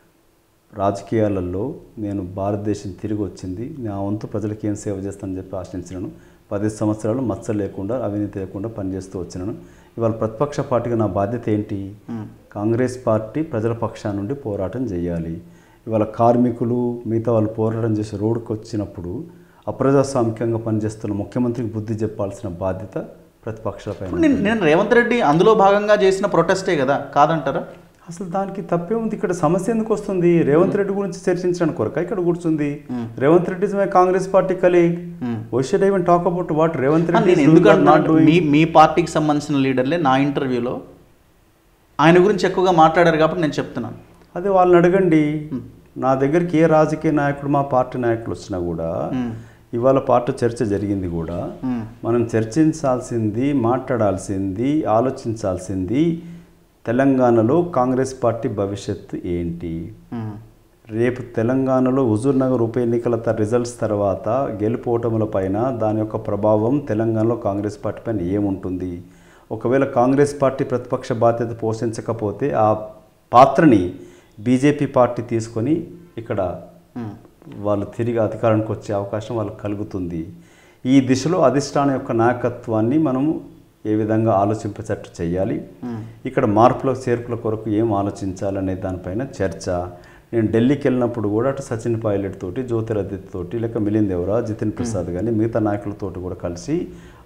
రాజకీయాలలో నేను భారతదేశం తిరిగి వచ్చింది నా వంతు ప్రజలకు ఏం సేవ చేస్తానని చెప్పి ఆశించినాను పది సంవత్సరాలు మచ్చ లేకుండా అవినీతి లేకుండా పనిచేస్తూ వచ్చినాను ఇవాళ ప్రతిపక్ష పార్టీగా నా బాధ్యత ఏంటి కాంగ్రెస్ పార్టీ ప్రజల పక్షాన నుండి పోరాటం చేయాలి ఇవాళ కార్మికులు మిగతా వాళ్ళు పోరాటం చేసి రోడ్డుకు వచ్చినప్పుడు అప్రజాస్వామికంగా పనిచేస్తున్న ముఖ్యమంత్రికి బుద్ధి చెప్పాల్సిన బాధ్యత ప్రతిపక్షాలపైన ఇప్పుడు నేను నేను రేవంత్ రెడ్డి అందులో భాగంగా చేసిన ప్రొటెస్టే కదా కాదంటారా అసలు దానికి తప్పే ఉంది ఇక్కడ సమస్య ఎందుకు వస్తుంది రేవంత్ రెడ్డి గురించి చర్చించడానికి కొరక ఇక్కడ కూర్చుంది Revanth Reddy is my Congress party colleague why should I even talk about what Revanth ah, Reddy నేను ఎందుకంటే మీ మీ పార్టీకి సంబంధించిన లీడర్లే నా ఇంటర్వ్యూలో ఆయన గురించి ఎక్కువగా మాట్లాడారు కాబట్టి నేను చెప్తున్నాను అదే వాళ్ళని అడగండి నా దగ్గరికి ఏ రాజకీయ నాయకుడు మా పార్టీ నాయకులు వచ్చినా కూడా ఇవాళ పార్టీ చర్చ జరిగింది కూడా మ్మ్. మనం చర్చించాల్సింది మాట్లాడాల్సింది ఆలోచించాల్సింది తెలంగాణలో కాంగ్రెస్ పార్టీ భవిష్యత్తు ఏంటి మ్మ్. రేపు తెలంగాణలో హుజూర్ నగర్ ఉప ఎన్నికల త- రిజల్ట్స్ తర్వాత గెలుపోటముల పైన దాని యొక్క ప్రభావం తెలంగాణలో కాంగ్రెస్ పార్టీ పైన ఏముంటుంది ఒకవేళ కాంగ్రెస్ పార్టీ ప్రతిపక్ష బాధ్యత పోషించకపోతే ఆ పాత్రని బీజేపీ పార్టీ తీసుకొని ఇక్కడ మ్మ్. వాళ్ళు తిరిగి అధికారానికి వచ్చే అవకాశం వాళ్ళకి కలుగుతుంది ఈ దిశలో అధిష్టానం యొక్క నాయకత్వాన్ని మనము ఏ విధంగా ఆలోచింపచట్టు చేయాలి ఇక్కడ మార్పుల చేర్పుల కొరకు ఏం ఆలోచించాలనే దానిపైన చర్చ నేను ఢిల్లీకి వెళ్ళినప్పుడు కూడా అటు సచిన్ పైలట్ తోటి జ్యోతిరాదిత్య తోటి లేక మిలింద్ ఎవరా జితిన్ ప్రసాద్ కానీ మిగతా నాయకులతోటి కూడా కలిసి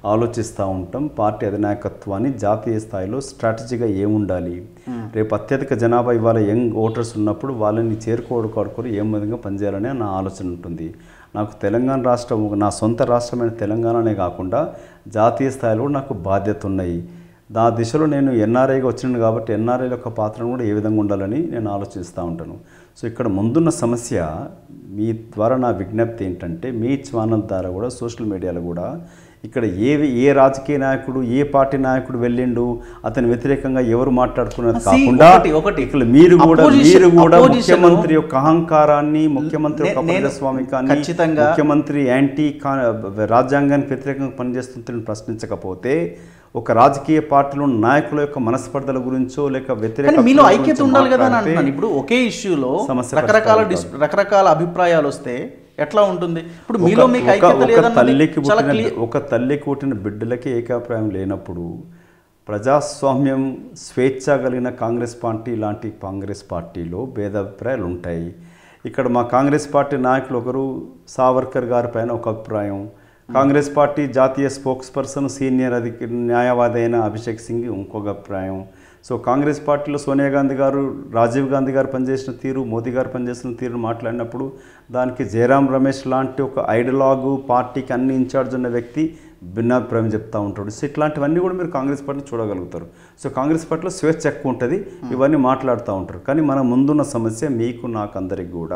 ఆలోచిస్తూ ఉంటాం పార్టీ అధినాయకత్వాన్ని జాతీయ స్థాయిలో స్ట్రాటజీగా ఏముండాలి రేపు అత్యధిక జనాభా ఇవాళ యంగ్ ఓటర్స్ ఉన్నప్పుడు వాళ్ళని చేరుకోవడుకోడుకొని ఏం విధంగా పనిచేయాలనే నా ఆలోచన ఉంటుంది నాకు తెలంగాణ రాష్ట్రం నా సొంత రాష్ట్రమైన తెలంగాణనే కాకుండా జాతీయ స్థాయిలో కూడా నాకు బాధ్యత ఉన్నాయి దా దిశలో నేను ఎన్ఆర్ఐగా వచ్చినాను కాబట్టి ఎన్ఆర్ఐ యొక్క పాత్రను కూడా ఏ విధంగా ఉండాలని నేను ఆలోచిస్తూ ఉంటాను సో ఇక్కడ ముందున్న సమస్య మీ ద్వారా నా విజ్ఞప్తి ఏంటంటే మీ ఛానల్ ద్వారా కూడా సోషల్ మీడియాలో కూడా ఇక్కడ ఏ ఏ రాజకీయ నాయకుడు ఏ పార్టీ నాయకుడు వెళ్ళిండు అతని వ్యతిరేకంగా ఎవరు మాట్లాడుకున్నది See, కాకుండా ఒకటి, ఒకటి. ఇక్కడ మీరు కూడా Opposition- మీరు కూడా opposition- ముఖ్యమంత్రి యొక్క అహంకారాన్ని ముఖ్యమంత్రి యొక్క నే- నేను ప్రజాస్వామికాన్ని ఖచ్చితంగా- ముఖ్యమంత్రి యాంటీ కా రాజ్యాంగానికి వ్యతిరేకంగా పనిచేస్తుందని ప్రశ్నించకపోతే ఒక రాజకీయ పార్టీలో నాయకుల యొక్క మనస్పర్ధల గురించో లేక వ్యతిరేక కానీ మీలో గురించో ఐక్యత ఉండాలి కదా అని మాట్లాడితే అంటున్నాను ఇప్పుడు ఒకే ఇష్యూలో సమస్య రకరకాల పరిష్కారం డిస్ రకరకాల అభిప్రాయాలు వస్తే ఎట్లా ఉంటుంది ఇప్పుడు ఒక- మీలో మీకు ఒక- ఐక్యత ఒక లేదన్నది తల్లికి చాలా పుట్టిన క్లియర్ ఒక తల్లికి పుట్టిన బిడ్డలకి ఏకాభిప్రాయం లేనప్పుడు ప్రజాస్వామ్యం స్వేచ్ఛ కలిగిన కాంగ్రెస్ పార్టీ లాంటి కాంగ్రెస్ పార్టీలో భేదాభిప్రాయాలు ఉంటాయి ఇక్కడ మా కాంగ్రెస్ పార్టీ నాయకులు ఒకరు సావర్కర్ గారి పైన ఒక అభిప్రాయం కాంగ్రెస్ పార్టీ జాతీయ స్పోక్స్ పర్సన్ సీనియర్ అధిక న్యాయవాది అయిన అభిషేక్ సింగ్ ఇంకొక అభిప్రాయం సో కాంగ్రెస్ పార్టీలో సోనియా గాంధీ గారు రాజీవ్ గాంధీ గారు పనిచేసిన తీరు మోదీ గారు పనిచేసిన తీరు మాట్లాడినప్పుడు దానికి జయరాం రమేష్ లాంటి ఒక ఐడలాగు పార్టీకి అన్ని ఇన్ఛార్జ్ ఉన్న వ్యక్తి భిన్నాభిప్రాయం చెప్తా ఉంటాడు సో ఇట్లాంటివన్నీ కూడా మీరు కాంగ్రెస్ పార్టీ చూడగలుగుతారు సో కాంగ్రెస్ పార్టీలో స్వేచ్ఛ ఎక్కువ ఉంటుంది ఇవన్నీ మాట్లాడుతూ ఉంటారు కానీ మన ముందున్న సమస్య మీకు నాకు అందరికి కూడా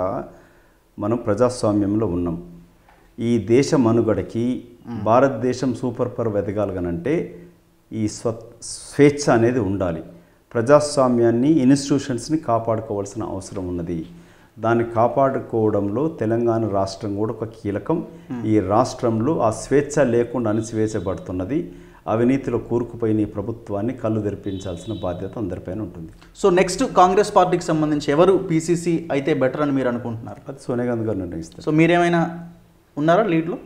మనం ప్రజాస్వామ్యంలో ఉన్నాం ఈ దేశ మనుగడకి భారతదేశం సూపర్ పవర్ ఎదగాలగనంటే ఈ స్వ స్వేచ్ఛ అనేది ఉండాలి ప్రజాస్వామ్యాన్ని ఇన్స్టిట్యూషన్స్ని కాపాడుకోవాల్సిన అవసరం ఉన్నది దాన్ని కాపాడుకోవడంలో తెలంగాణ రాష్ట్రం కూడా ఒక కీలకం ఈ రాష్ట్రంలో ఆ స్వేచ్ఛ లేకుండా అణిచివేచబడుతున్నది అవినీతిలో కూరుకుపోయిన ఈ ప్రభుత్వాన్ని కళ్ళు తెరిపించాల్సిన బాధ్యత అందరిపైన ఉంటుంది సో నెక్స్ట్ కాంగ్రెస్ పార్టీకి సంబంధించి ఎవరు పీసీసీ అయితే బెటర్ అని మీరు అనుకుంటున్నారు అది సోనియా గాంధీ గారు నిర్ణయిస్తారు సో మీరేమైనా ఉన్నారా లీడ్లో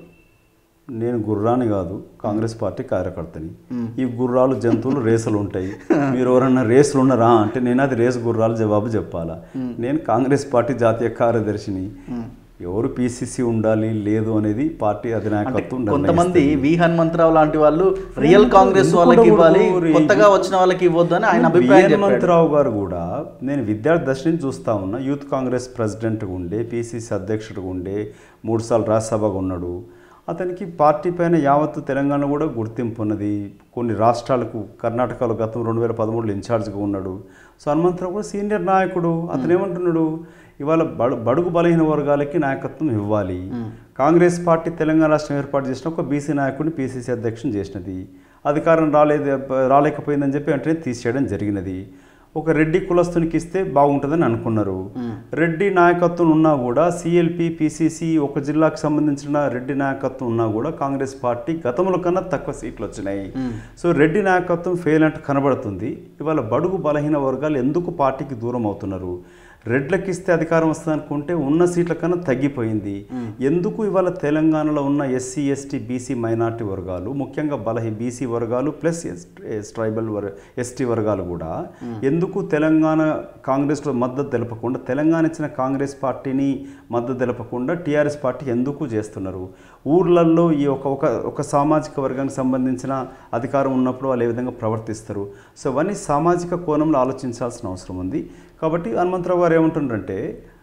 నేను గుర్రాని కాదు కాంగ్రెస్ పార్టీ కార్యకర్తని ఈ గుర్రాలు జంతువులు రేసులు ఉంటాయి మీరు ఎవరన్నా రేసులు ఉన్నారా అంటే నేను అది రేసు గుర్రాలు జవాబు చెప్పాలా నేను కాంగ్రెస్ పార్టీ జాతీయ కార్యదర్శిని ఎవరు పీసీసీ ఉండాలి లేదు అనేది పార్టీ అధినాయకత్వం కొంతమంది నిర్ణయిస్తుంది. వి హనుమంతరావు లాంటి వాళ్ళు రియల్ కాంగ్రెస్ ఎందుకు వాళ్ళకి ఇవ్వాలి ఉండకూడదు? కొత్తగా వచ్చిన వాళ్ళకి ఇవ్వద్దు అని ఆయన అభిప్రాయం చెప్పాడు హనుమంతరావు గారు కూడా నేను విద్యార్థి దశ నుంచి చూస్తా ఉన్నా యూత్ కాంగ్రెస్ ప్రెసిడెంట్గా ఉండే పీసీసీ అధ్యక్షుడిగా ఉండే మూడుసార్లు రాజ్యసభగా ఉన్నాడు అతనికి పార్టీ పైన యావత్తు తెలంగాణ కూడా గుర్తింపు ఉన్నది కొన్ని రాష్ట్రాలకు కర్ణాటకలో గతం రెండు వేల పదమూడులో ఇన్ఛార్జ్గా ఉన్నాడు సో హనుమంతరావు కూడా సీనియర్ నాయకుడు అతను ఏమంటున్నాడు ఇవాళ బడు బడుగు బలహీన వర్గాలకి నాయకత్వం ఇవ్వాలి కాంగ్రెస్ పార్టీ తెలంగాణ రాష్ట్రం ఏర్పాటు చేసిన ఒక బీసీ నాయకుడిని పీసీసీ అధ్యక్షుని చేసినది అధికారం రాలేదు రాలేకపోయిందని చెప్పి వెంటనే తీసేయడం జరిగినది ఒక రెడ్డి కులస్తునికి ఇస్తే బాగుంటుందని అనుకున్నారు రెడ్డి నాయకత్వం ఉన్నా కూడా సిఎల్పి పిసిసి ఒక జిల్లాకు సంబంధించిన రెడ్డి నాయకత్వం ఉన్నా కూడా కాంగ్రెస్ పార్టీ గతంలో కన్నా తక్కువ సీట్లు వచ్చినాయి సో రెడ్డి నాయకత్వం ఫెయిల్ అంటూ కనబడుతుంది ఇవాళ బడుగు బలహీన వర్గాలు ఎందుకు పార్టీకి దూరం అవుతున్నారు రెడ్లకి ఇస్తే అధికారం వస్తుంది అనుకుంటే ఉన్న సీట్ల కన్నా తగ్గిపోయింది ఎందుకు ఇవాళ తెలంగాణలో ఉన్న ఎస్సీ ఎస్టీ బీసీ మైనార్టీ వర్గాలు ముఖ్యంగా బలహీ బీసీ వర్గాలు ప్లస్ ట్రైబల్ వర్ ఎస్టీ వర్గాలు కూడా ఎందుకు తెలంగాణ కాంగ్రెస్లో మద్దతు తెలపకుండా తెలంగాణ ఇచ్చిన కాంగ్రెస్ పార్టీని మద్దతు తెలపకుండా టీఆర్ఎస్ పార్టీ ఎందుకు చేస్తున్నారు ఊర్లలో ఈ ఒక ఒక ఒక సామాజిక వర్గానికి సంబంధించిన అధికారం ఉన్నప్పుడు వాళ్ళు ఏ విధంగా ప్రవర్తిస్తారు సో అవన్నీ సామాజిక కోణంలో ఆలోచించాల్సిన అవసరం ఉంది కాబట్టి హనుమంతరావు గారు ఏమంటుండ్రంటే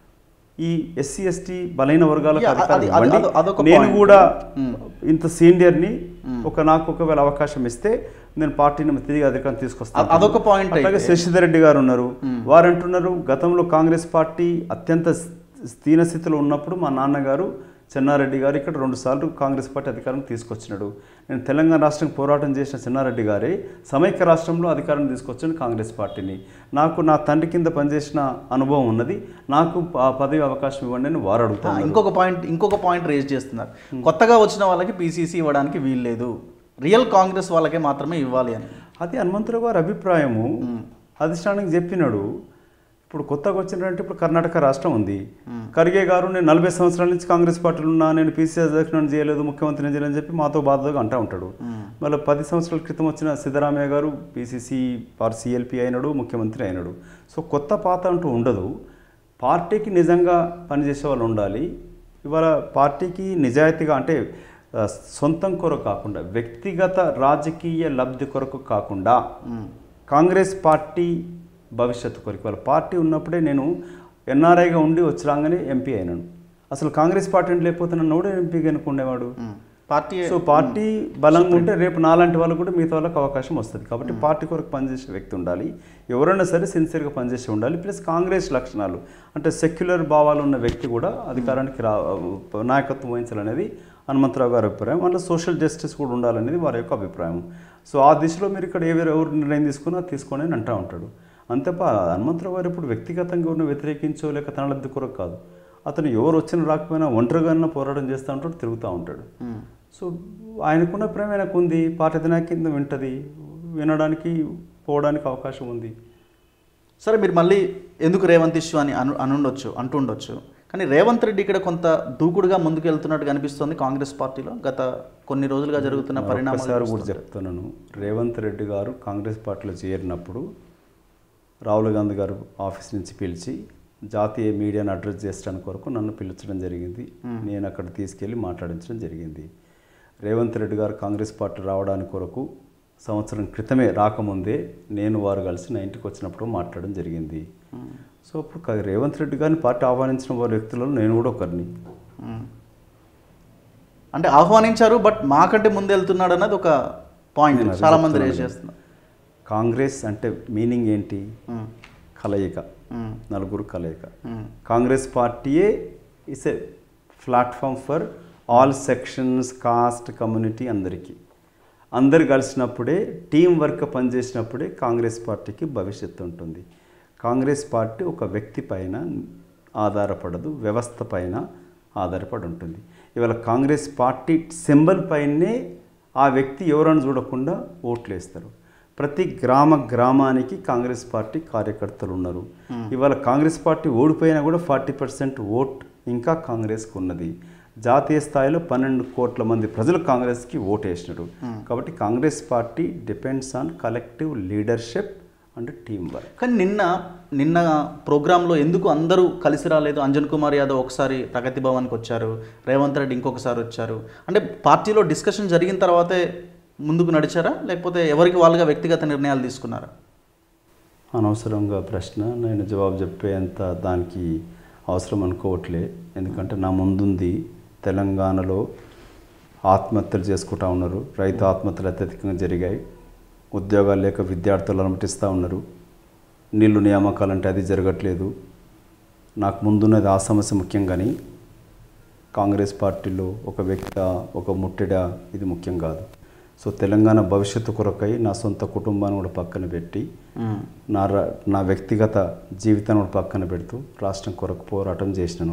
ఈ ఎస్సీ ఎస్టీ బలైన వర్గాలకు Yeah, అధికారం అది- అది- ఇవ్వండి. అదొ- అదొక నేను point. కూడా ఇంత సీనియర్ని ఒక నాకు ఒకవేళ అవకాశం ఇస్తే నేను పార్టీని తిరిగి అధికారం తీసుకొస్తాను అ- అదొక point అట్లాగే అయితే. శశిధర్ రెడ్డి గారు ఉన్నారు వారు అంటున్నారు గతంలో కాంగ్రెస్ పార్టీ అత్యంత స్థీన స్థితిలో ఉన్నప్పుడు మా నాన్నగారు చెన్నారెడ్డి గారు ఇక్కడ రెండుసార్లు కాంగ్రెస్ పార్టీ అధికారం తీసుకొచ్చినాడు నేను తెలంగాణ రాష్ట్రం పోరాటం చేసిన చెన్నారెడ్డి గారే సమైక్య రాష్ట్రంలో అధికారం తీసుకొచ్చాను కాంగ్రెస్ పార్టీని నాకు నా తండ్రి కింద పనిచేసిన అనుభవం ఉన్నది నాకు ఆ పదవి అవకాశం ఇవ్వండి అని వారు ఆ, అడుగుతాను ఇంకొక పాయింట్ ఇంకొక పాయింట్ రేజ్ చేస్తున్నారు కొత్తగా వచ్చిన వాళ్ళకి పీసీసీ ఇవ్వడానికి వీల్లేదు రియల్ కాంగ్రెస్ వాళ్ళకే మాత్రమే ఇవ్వాలి అని అది హనుమంతరావు గారి అభిప్రాయము అధిష్టానానికి చెప్పినాడు ఇప్పుడు కొత్తగా వచ్చినట్టు ఇప్పుడు కర్ణాటక రాష్ట్రం ఉంది ఖర్గే గారు నేను నలభై సంవత్సరాల నుంచి కాంగ్రెస్ పార్టీలో ఉన్నా నేను పీసీసీ అధ్యక్షులను చేయలేదు ముఖ్యమంత్రిని చేయలేదని చెప్పి మాతో బాధగా అంటూ ఉంటాడు మళ్ళీ పది సంవత్సరాల క్రితం వచ్చిన సిద్ధరామయ్య గారు పీసీసీ ఆర్ సిఎల్పి అయినాడు ముఖ్యమంత్రి అయినాడు సో కొత్త పాత అంటూ ఉండదు పార్టీకి నిజంగా పనిచేసే వాళ్ళు ఉండాలి ఇవాళ పార్టీకి నిజాయితీగా అంటే ఆ, సొంతం కొరకు కాకుండా వ్యక్తిగత రాజకీయ లబ్ధి కొరకు కాకుండా కాంగ్రెస్ పార్టీ భవిష్యత్తు కొరకు వాళ్ళ పార్టీ ఉన్నప్పుడే నేను ఎన్ఆర్ఐగా ఉండి వచ్చి రాగానే ఎంపీ అయినాను అసలు కాంగ్రెస్ పార్టీ అంటే లేకపోతే నన్ను కూడా ఎంపీగా అనుకునేవాడు ఉమ్. పార్టీ సో పార్టీ బలంగా ఉంటే రేపు నాలాంటి వాళ్ళు కూడా మిగతా వాళ్ళకి అవకాశం వస్తుంది కాబట్టి పార్టీ కొరకు పనిచేసే వ్యక్తి ఉండాలి ఎవరైనా సరే సిన్సియర్గా పనిచేసి ఉండాలి ప్లస్ కాంగ్రెస్ లక్షణాలు అంటే సెక్యులర్ భావాలు ఉన్న వ్యక్తి కూడా అధికారానికి రా నాయకత్వం వహించాలనేది హనుమంతరావు గారి అభిప్రాయం అందులో సోషల్ జస్టిస్ కూడా ఉండాలనేది వారి యొక్క అభిప్రాయం సో ఆ దిశలో మీరు ఇక్కడ ఎవరు ఎవరు నిర్ణయం తీసుకున్నా తీసుకోండి అని అంటూ ఉంటాడు అంతేప హనుమంతరావు గారు ఇప్పుడు వ్యక్తిగతంగా ఉన్న వ్యతిరేకించో లేక తన లబ్ధి కొరకు కాదు అతను ఎవరు వచ్చిన రాకపోయినా ఒంటరిగా పోరాటం చేస్తూ ఉంటాడు తిరుగుతూ ఉంటాడు ఉమ్. సో ఆయనకున్న ప్రేమ ఆయనకు ఉంది పార్టీ అధినాయక కింద వింటది వినడానికి పోవడానికి అవకాశం ఉంది సరే మీరు మళ్ళీ ఎందుకు రేవంత్ ఇష్యూ అని అను అనుండొచ్చు అంటుండొచ్చు కానీ రేవంత్ రెడ్డి ఇక్కడ కొంత దూకుడుగా ముందుకు వెళ్తున్నట్టు కనిపిస్తోంది కాంగ్రెస్ పార్టీలో గత కొన్ని రోజులుగా జరుగుతున్న పరిణామాలు ఒక్కసారి కూడా చూస్తుంటే. చెప్తున్నాను రేవంత్ రెడ్డి గారు కాంగ్రెస్ పార్టీలో చేరినప్పుడు రాహుల్ గాంధీ గారు ఆఫీస్ నుంచి పిలిచి జాతీయ మీడియాను అడ్రస్ చేసడానికి కొరకు నన్ను పిలిచడం జరిగింది నేను అక్కడ తీసుకెళ్ళి మాట్లాడించడం జరిగింది రేవంత్ రెడ్డి గారు కాంగ్రెస్ పార్టీ రావడానికి కొరకు సంవత్సరం క్రితమే రాకముందే నేను వారు కలిసి నా ఇంటికి వచ్చినప్పుడు మాట్లాడడం జరిగింది సో అప్పుడు క- రేవంత్ రెడ్డి గారిని పార్టీ ఆహ్వానించిన వారి వ్యక్తులలో నేను కూడా ఒకరిని ఉమ్. అంటే ఆహ్వానించారు బట్ మాకంటే ముందు వెళ్తున్నాడు అన్నది ఒక పాయింట్ నేను అదే చాలా మంది చెప్తున్నాను రేజ్ కదా. చేస్తున్నారు కాంగ్రెస్ అంటే మీనింగ్ ఏంటి ఉమ్. కలయిక ఉమ్. నలుగురు కలయిక ఉమ్. కాంగ్రెస్ పార్టీయే is a platform for all sections caste community అందరికీ అందరు కలిసినప్పుడే టీం వర్క్ పనిచేసినప్పుడే కాంగ్రెస్ పార్టీకి భవిష్యత్తు ఉంటుంది కాంగ్రెస్ పార్టీ ఒక వ్యక్తి పైన ఆధారపడదు వ్యవస్థ పైన ఆధారపడి ఉంటుంది ఇవాళ కాంగ్రెస్ పార్టీ సింబల్ పైనే ఆ వ్యక్తి ఎవరని చూడకుండా ఓట్లు వేస్తారు ప్రతి గ్రామ గ్రామానికి కాంగ్రెస్ పార్టీ కార్యకర్తలు ఉన్నారు ఇవాళ కాంగ్రెస్ పార్టీ ఓడిపోయినా కూడా ఫార్టీ పర్సెంట్ ఓట్ ఇంకా కాంగ్రెస్కి ఉన్నది జాతీయ స్థాయిలో పన్నెండు కోట్ల మంది ప్రజలు కాంగ్రెస్కి ఓటు వేసినారు కాబట్టి Congress party depends on collective leadership and team work కానీ నిన్న నిన్న ప్రోగ్రాంలో ఎందుకు అందరూ కలిసి రాలేదు అంజన్ కుమార్ యాదవ్ ఒకసారి ప్రగతి భవన్కి వచ్చారు రేవంత్ రెడ్డి ఇంకొకసారి వచ్చారు అంటే పార్టీలో డిస్కషన్ జరిగిన తర్వాతే ముందుకు నడిచారా లేకపోతే ఎవరికి వాళ్ళుగా వ్యక్తిగత నిర్ణయాలు తీసుకున్నారా అనవసరంగా ప్రశ్న నేను జవాబు చెప్పేంత దానికి అవసరం అనుకోవట్లే ఎందుకంటే నా ముందుంది తెలంగాణలో ఆత్మహత్యలు చేసుకుంటా ఉన్నారు రైతు ఆత్మహత్యలు అత్యధికంగా జరిగాయి ఉద్యోగాలు లేక విద్యార్థులు అనుమతిస్తూ ఉన్నారు నీళ్లు నియామకాలంటే అది జరగట్లేదు నాకు ముందున్నది ఆ సమస్య ముఖ్యం కానీ కాంగ్రెస్ పార్టీలో ఒక వ్యక్తి ఒక ముట్టెడ ఇది ముఖ్యం కాదు సో తెలంగాణ భవిష్యత్తు కొరకై నా సొంత కుటుంబాన్ని కూడా పక్కన పెట్టి నా ర- నా వ్యక్తిగత జీవితాన్ని కూడా పక్కన పెడుతూ రాష్ట్రం కొరకు పోరాటం చేసినాను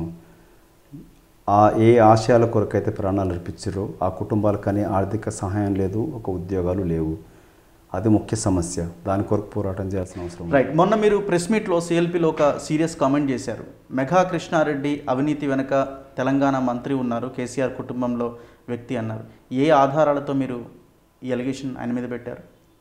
ఆ ఏ ఆశయాల కొరకైతే ప్రాణాలు అర్పించారో ఆ కుటుంబాలకు కానీ ఆర్థిక సహాయం లేదు ఒక ఉద్యోగాలు లేవు అది ముఖ్య సమస్య దాని కొరకు పోరాటం చేయాల్సిన అవసరం ఉంది. రైట్ మొన్న మీరు ప్రెస్ మీట్లో సిఎల్పిలో ఒక సీరియస్ కామెంట్ చేశారు మెఘా కృష్ణారెడ్డి అవినీతి వెనక తెలంగాణ మంత్రి ఉన్నారు కేసీఆర్ కుటుంబంలో వ్యక్తి అన్నారు ఏ ఆధారాలతో మీరు ఈ ఎలిగేషన్ ఆయన మీద పెట్టారు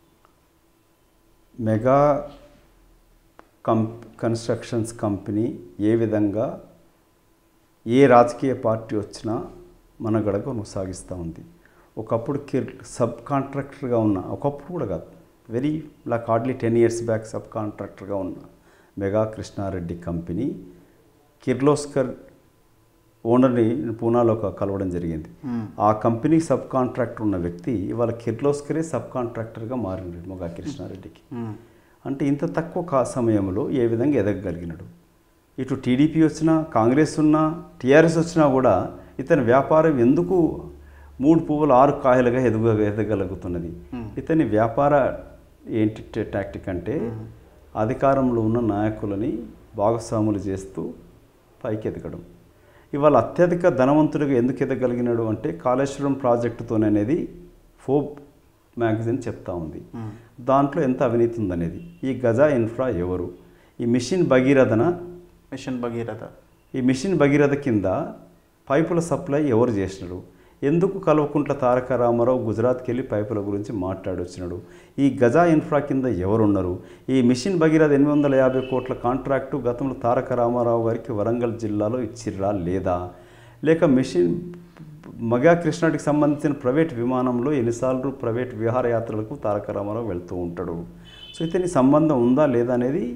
మెగా కంప్ కన్స్ట్రక్షన్స్ కంపెనీ ఏ విధంగా ఏ రాజకీయ పార్టీ వచ్చినా మనగడ కొనసాగిస్తూ ఉంది ఒకప్పుడు కిర్ సబ్ కాంట్రాక్టర్గా ఉన్న ఒకప్పుడు కూడా కాదు very like hardly ten years back sub కాంట్రాక్టర్గా ఉన్న మెగా కృష్ణారెడ్డి కంపెనీ కిర్లోస్కర్ ఓనర్ని పూనాలో ఒక కలవడం జరిగింది ఆ కంపెనీ సబ్ కాంట్రాక్టర్ ఉన్న వ్యక్తి ఇవాళ కిర్లోస్కరే సబ్ కాంట్రాక్టర్గా మారింది మొగా కృష్ణారెడ్డికి అంటే ఇంత తక్కువ కా సమయంలో ఏ విధంగా ఎదగగలిగినాడు ఇటు టీడీపీ వచ్చినా కాంగ్రెస్ ఉన్నా టీఆర్ఎస్ వచ్చినా కూడా ఇతని వ్యాపారం ఎందుకు మూడు పువ్వులు ఆరు కాయలుగా ఎదుగు ఎదగలుగుతున్నది ఇతని వ్యాపార ఏంటి ట- టాక్టిక్ అంటే అధికారంలో ఉన్న నాయకులని భాగస్వాములు చేస్తూ పైకి ఎదగడం ఇవాళ అత్యధిక ధనవంతుడిగా ఎందుకు ఎదగలిగినాడు అంటే కాళేశ్వరం ప్రాజెక్టుతోననేది ఫోబ్ మ్యాగజైన్ చెప్తా ఉంది దాంట్లో ఎంత అవినీతి ఉందనేది ఈ గజా ఇన్ఫ్రా ఎవరు ఈ మిషన్ భగీరథన మిషన్ భగీరథ ఈ మిషన్ భగీరథ కింద పైపుల సప్లై ఎవరు చేసినారు ఎందుకు కల్వకుంట్ల తారక రామారావు గుజరాత్కి వెళ్ళి పైపుల గురించి మాట్లాడొచ్చినాడు ఈ గజా ఇన్ఫ్రా కింద ఎవరున్నారు ఈ మిషన్ భగీరథ ఎనిమిది వందల యాభై కోట్ల కాంట్రాక్టు గతంలో తారక రామారావు గారికి వరంగల్ జిల్లాలో ఇచ్చిర్రా లేదా లేక మిషన్ మగా కృష్ణాడికి సంబంధించిన ప్రైవేట్ విమానంలో ఎన్నిసార్లు ప్రైవేట్ విహారయాత్రలకు తారక రామారావు వెళ్తూ ఉంటాడు సో ఇతని సంబంధం ఉందా లేదా అనేది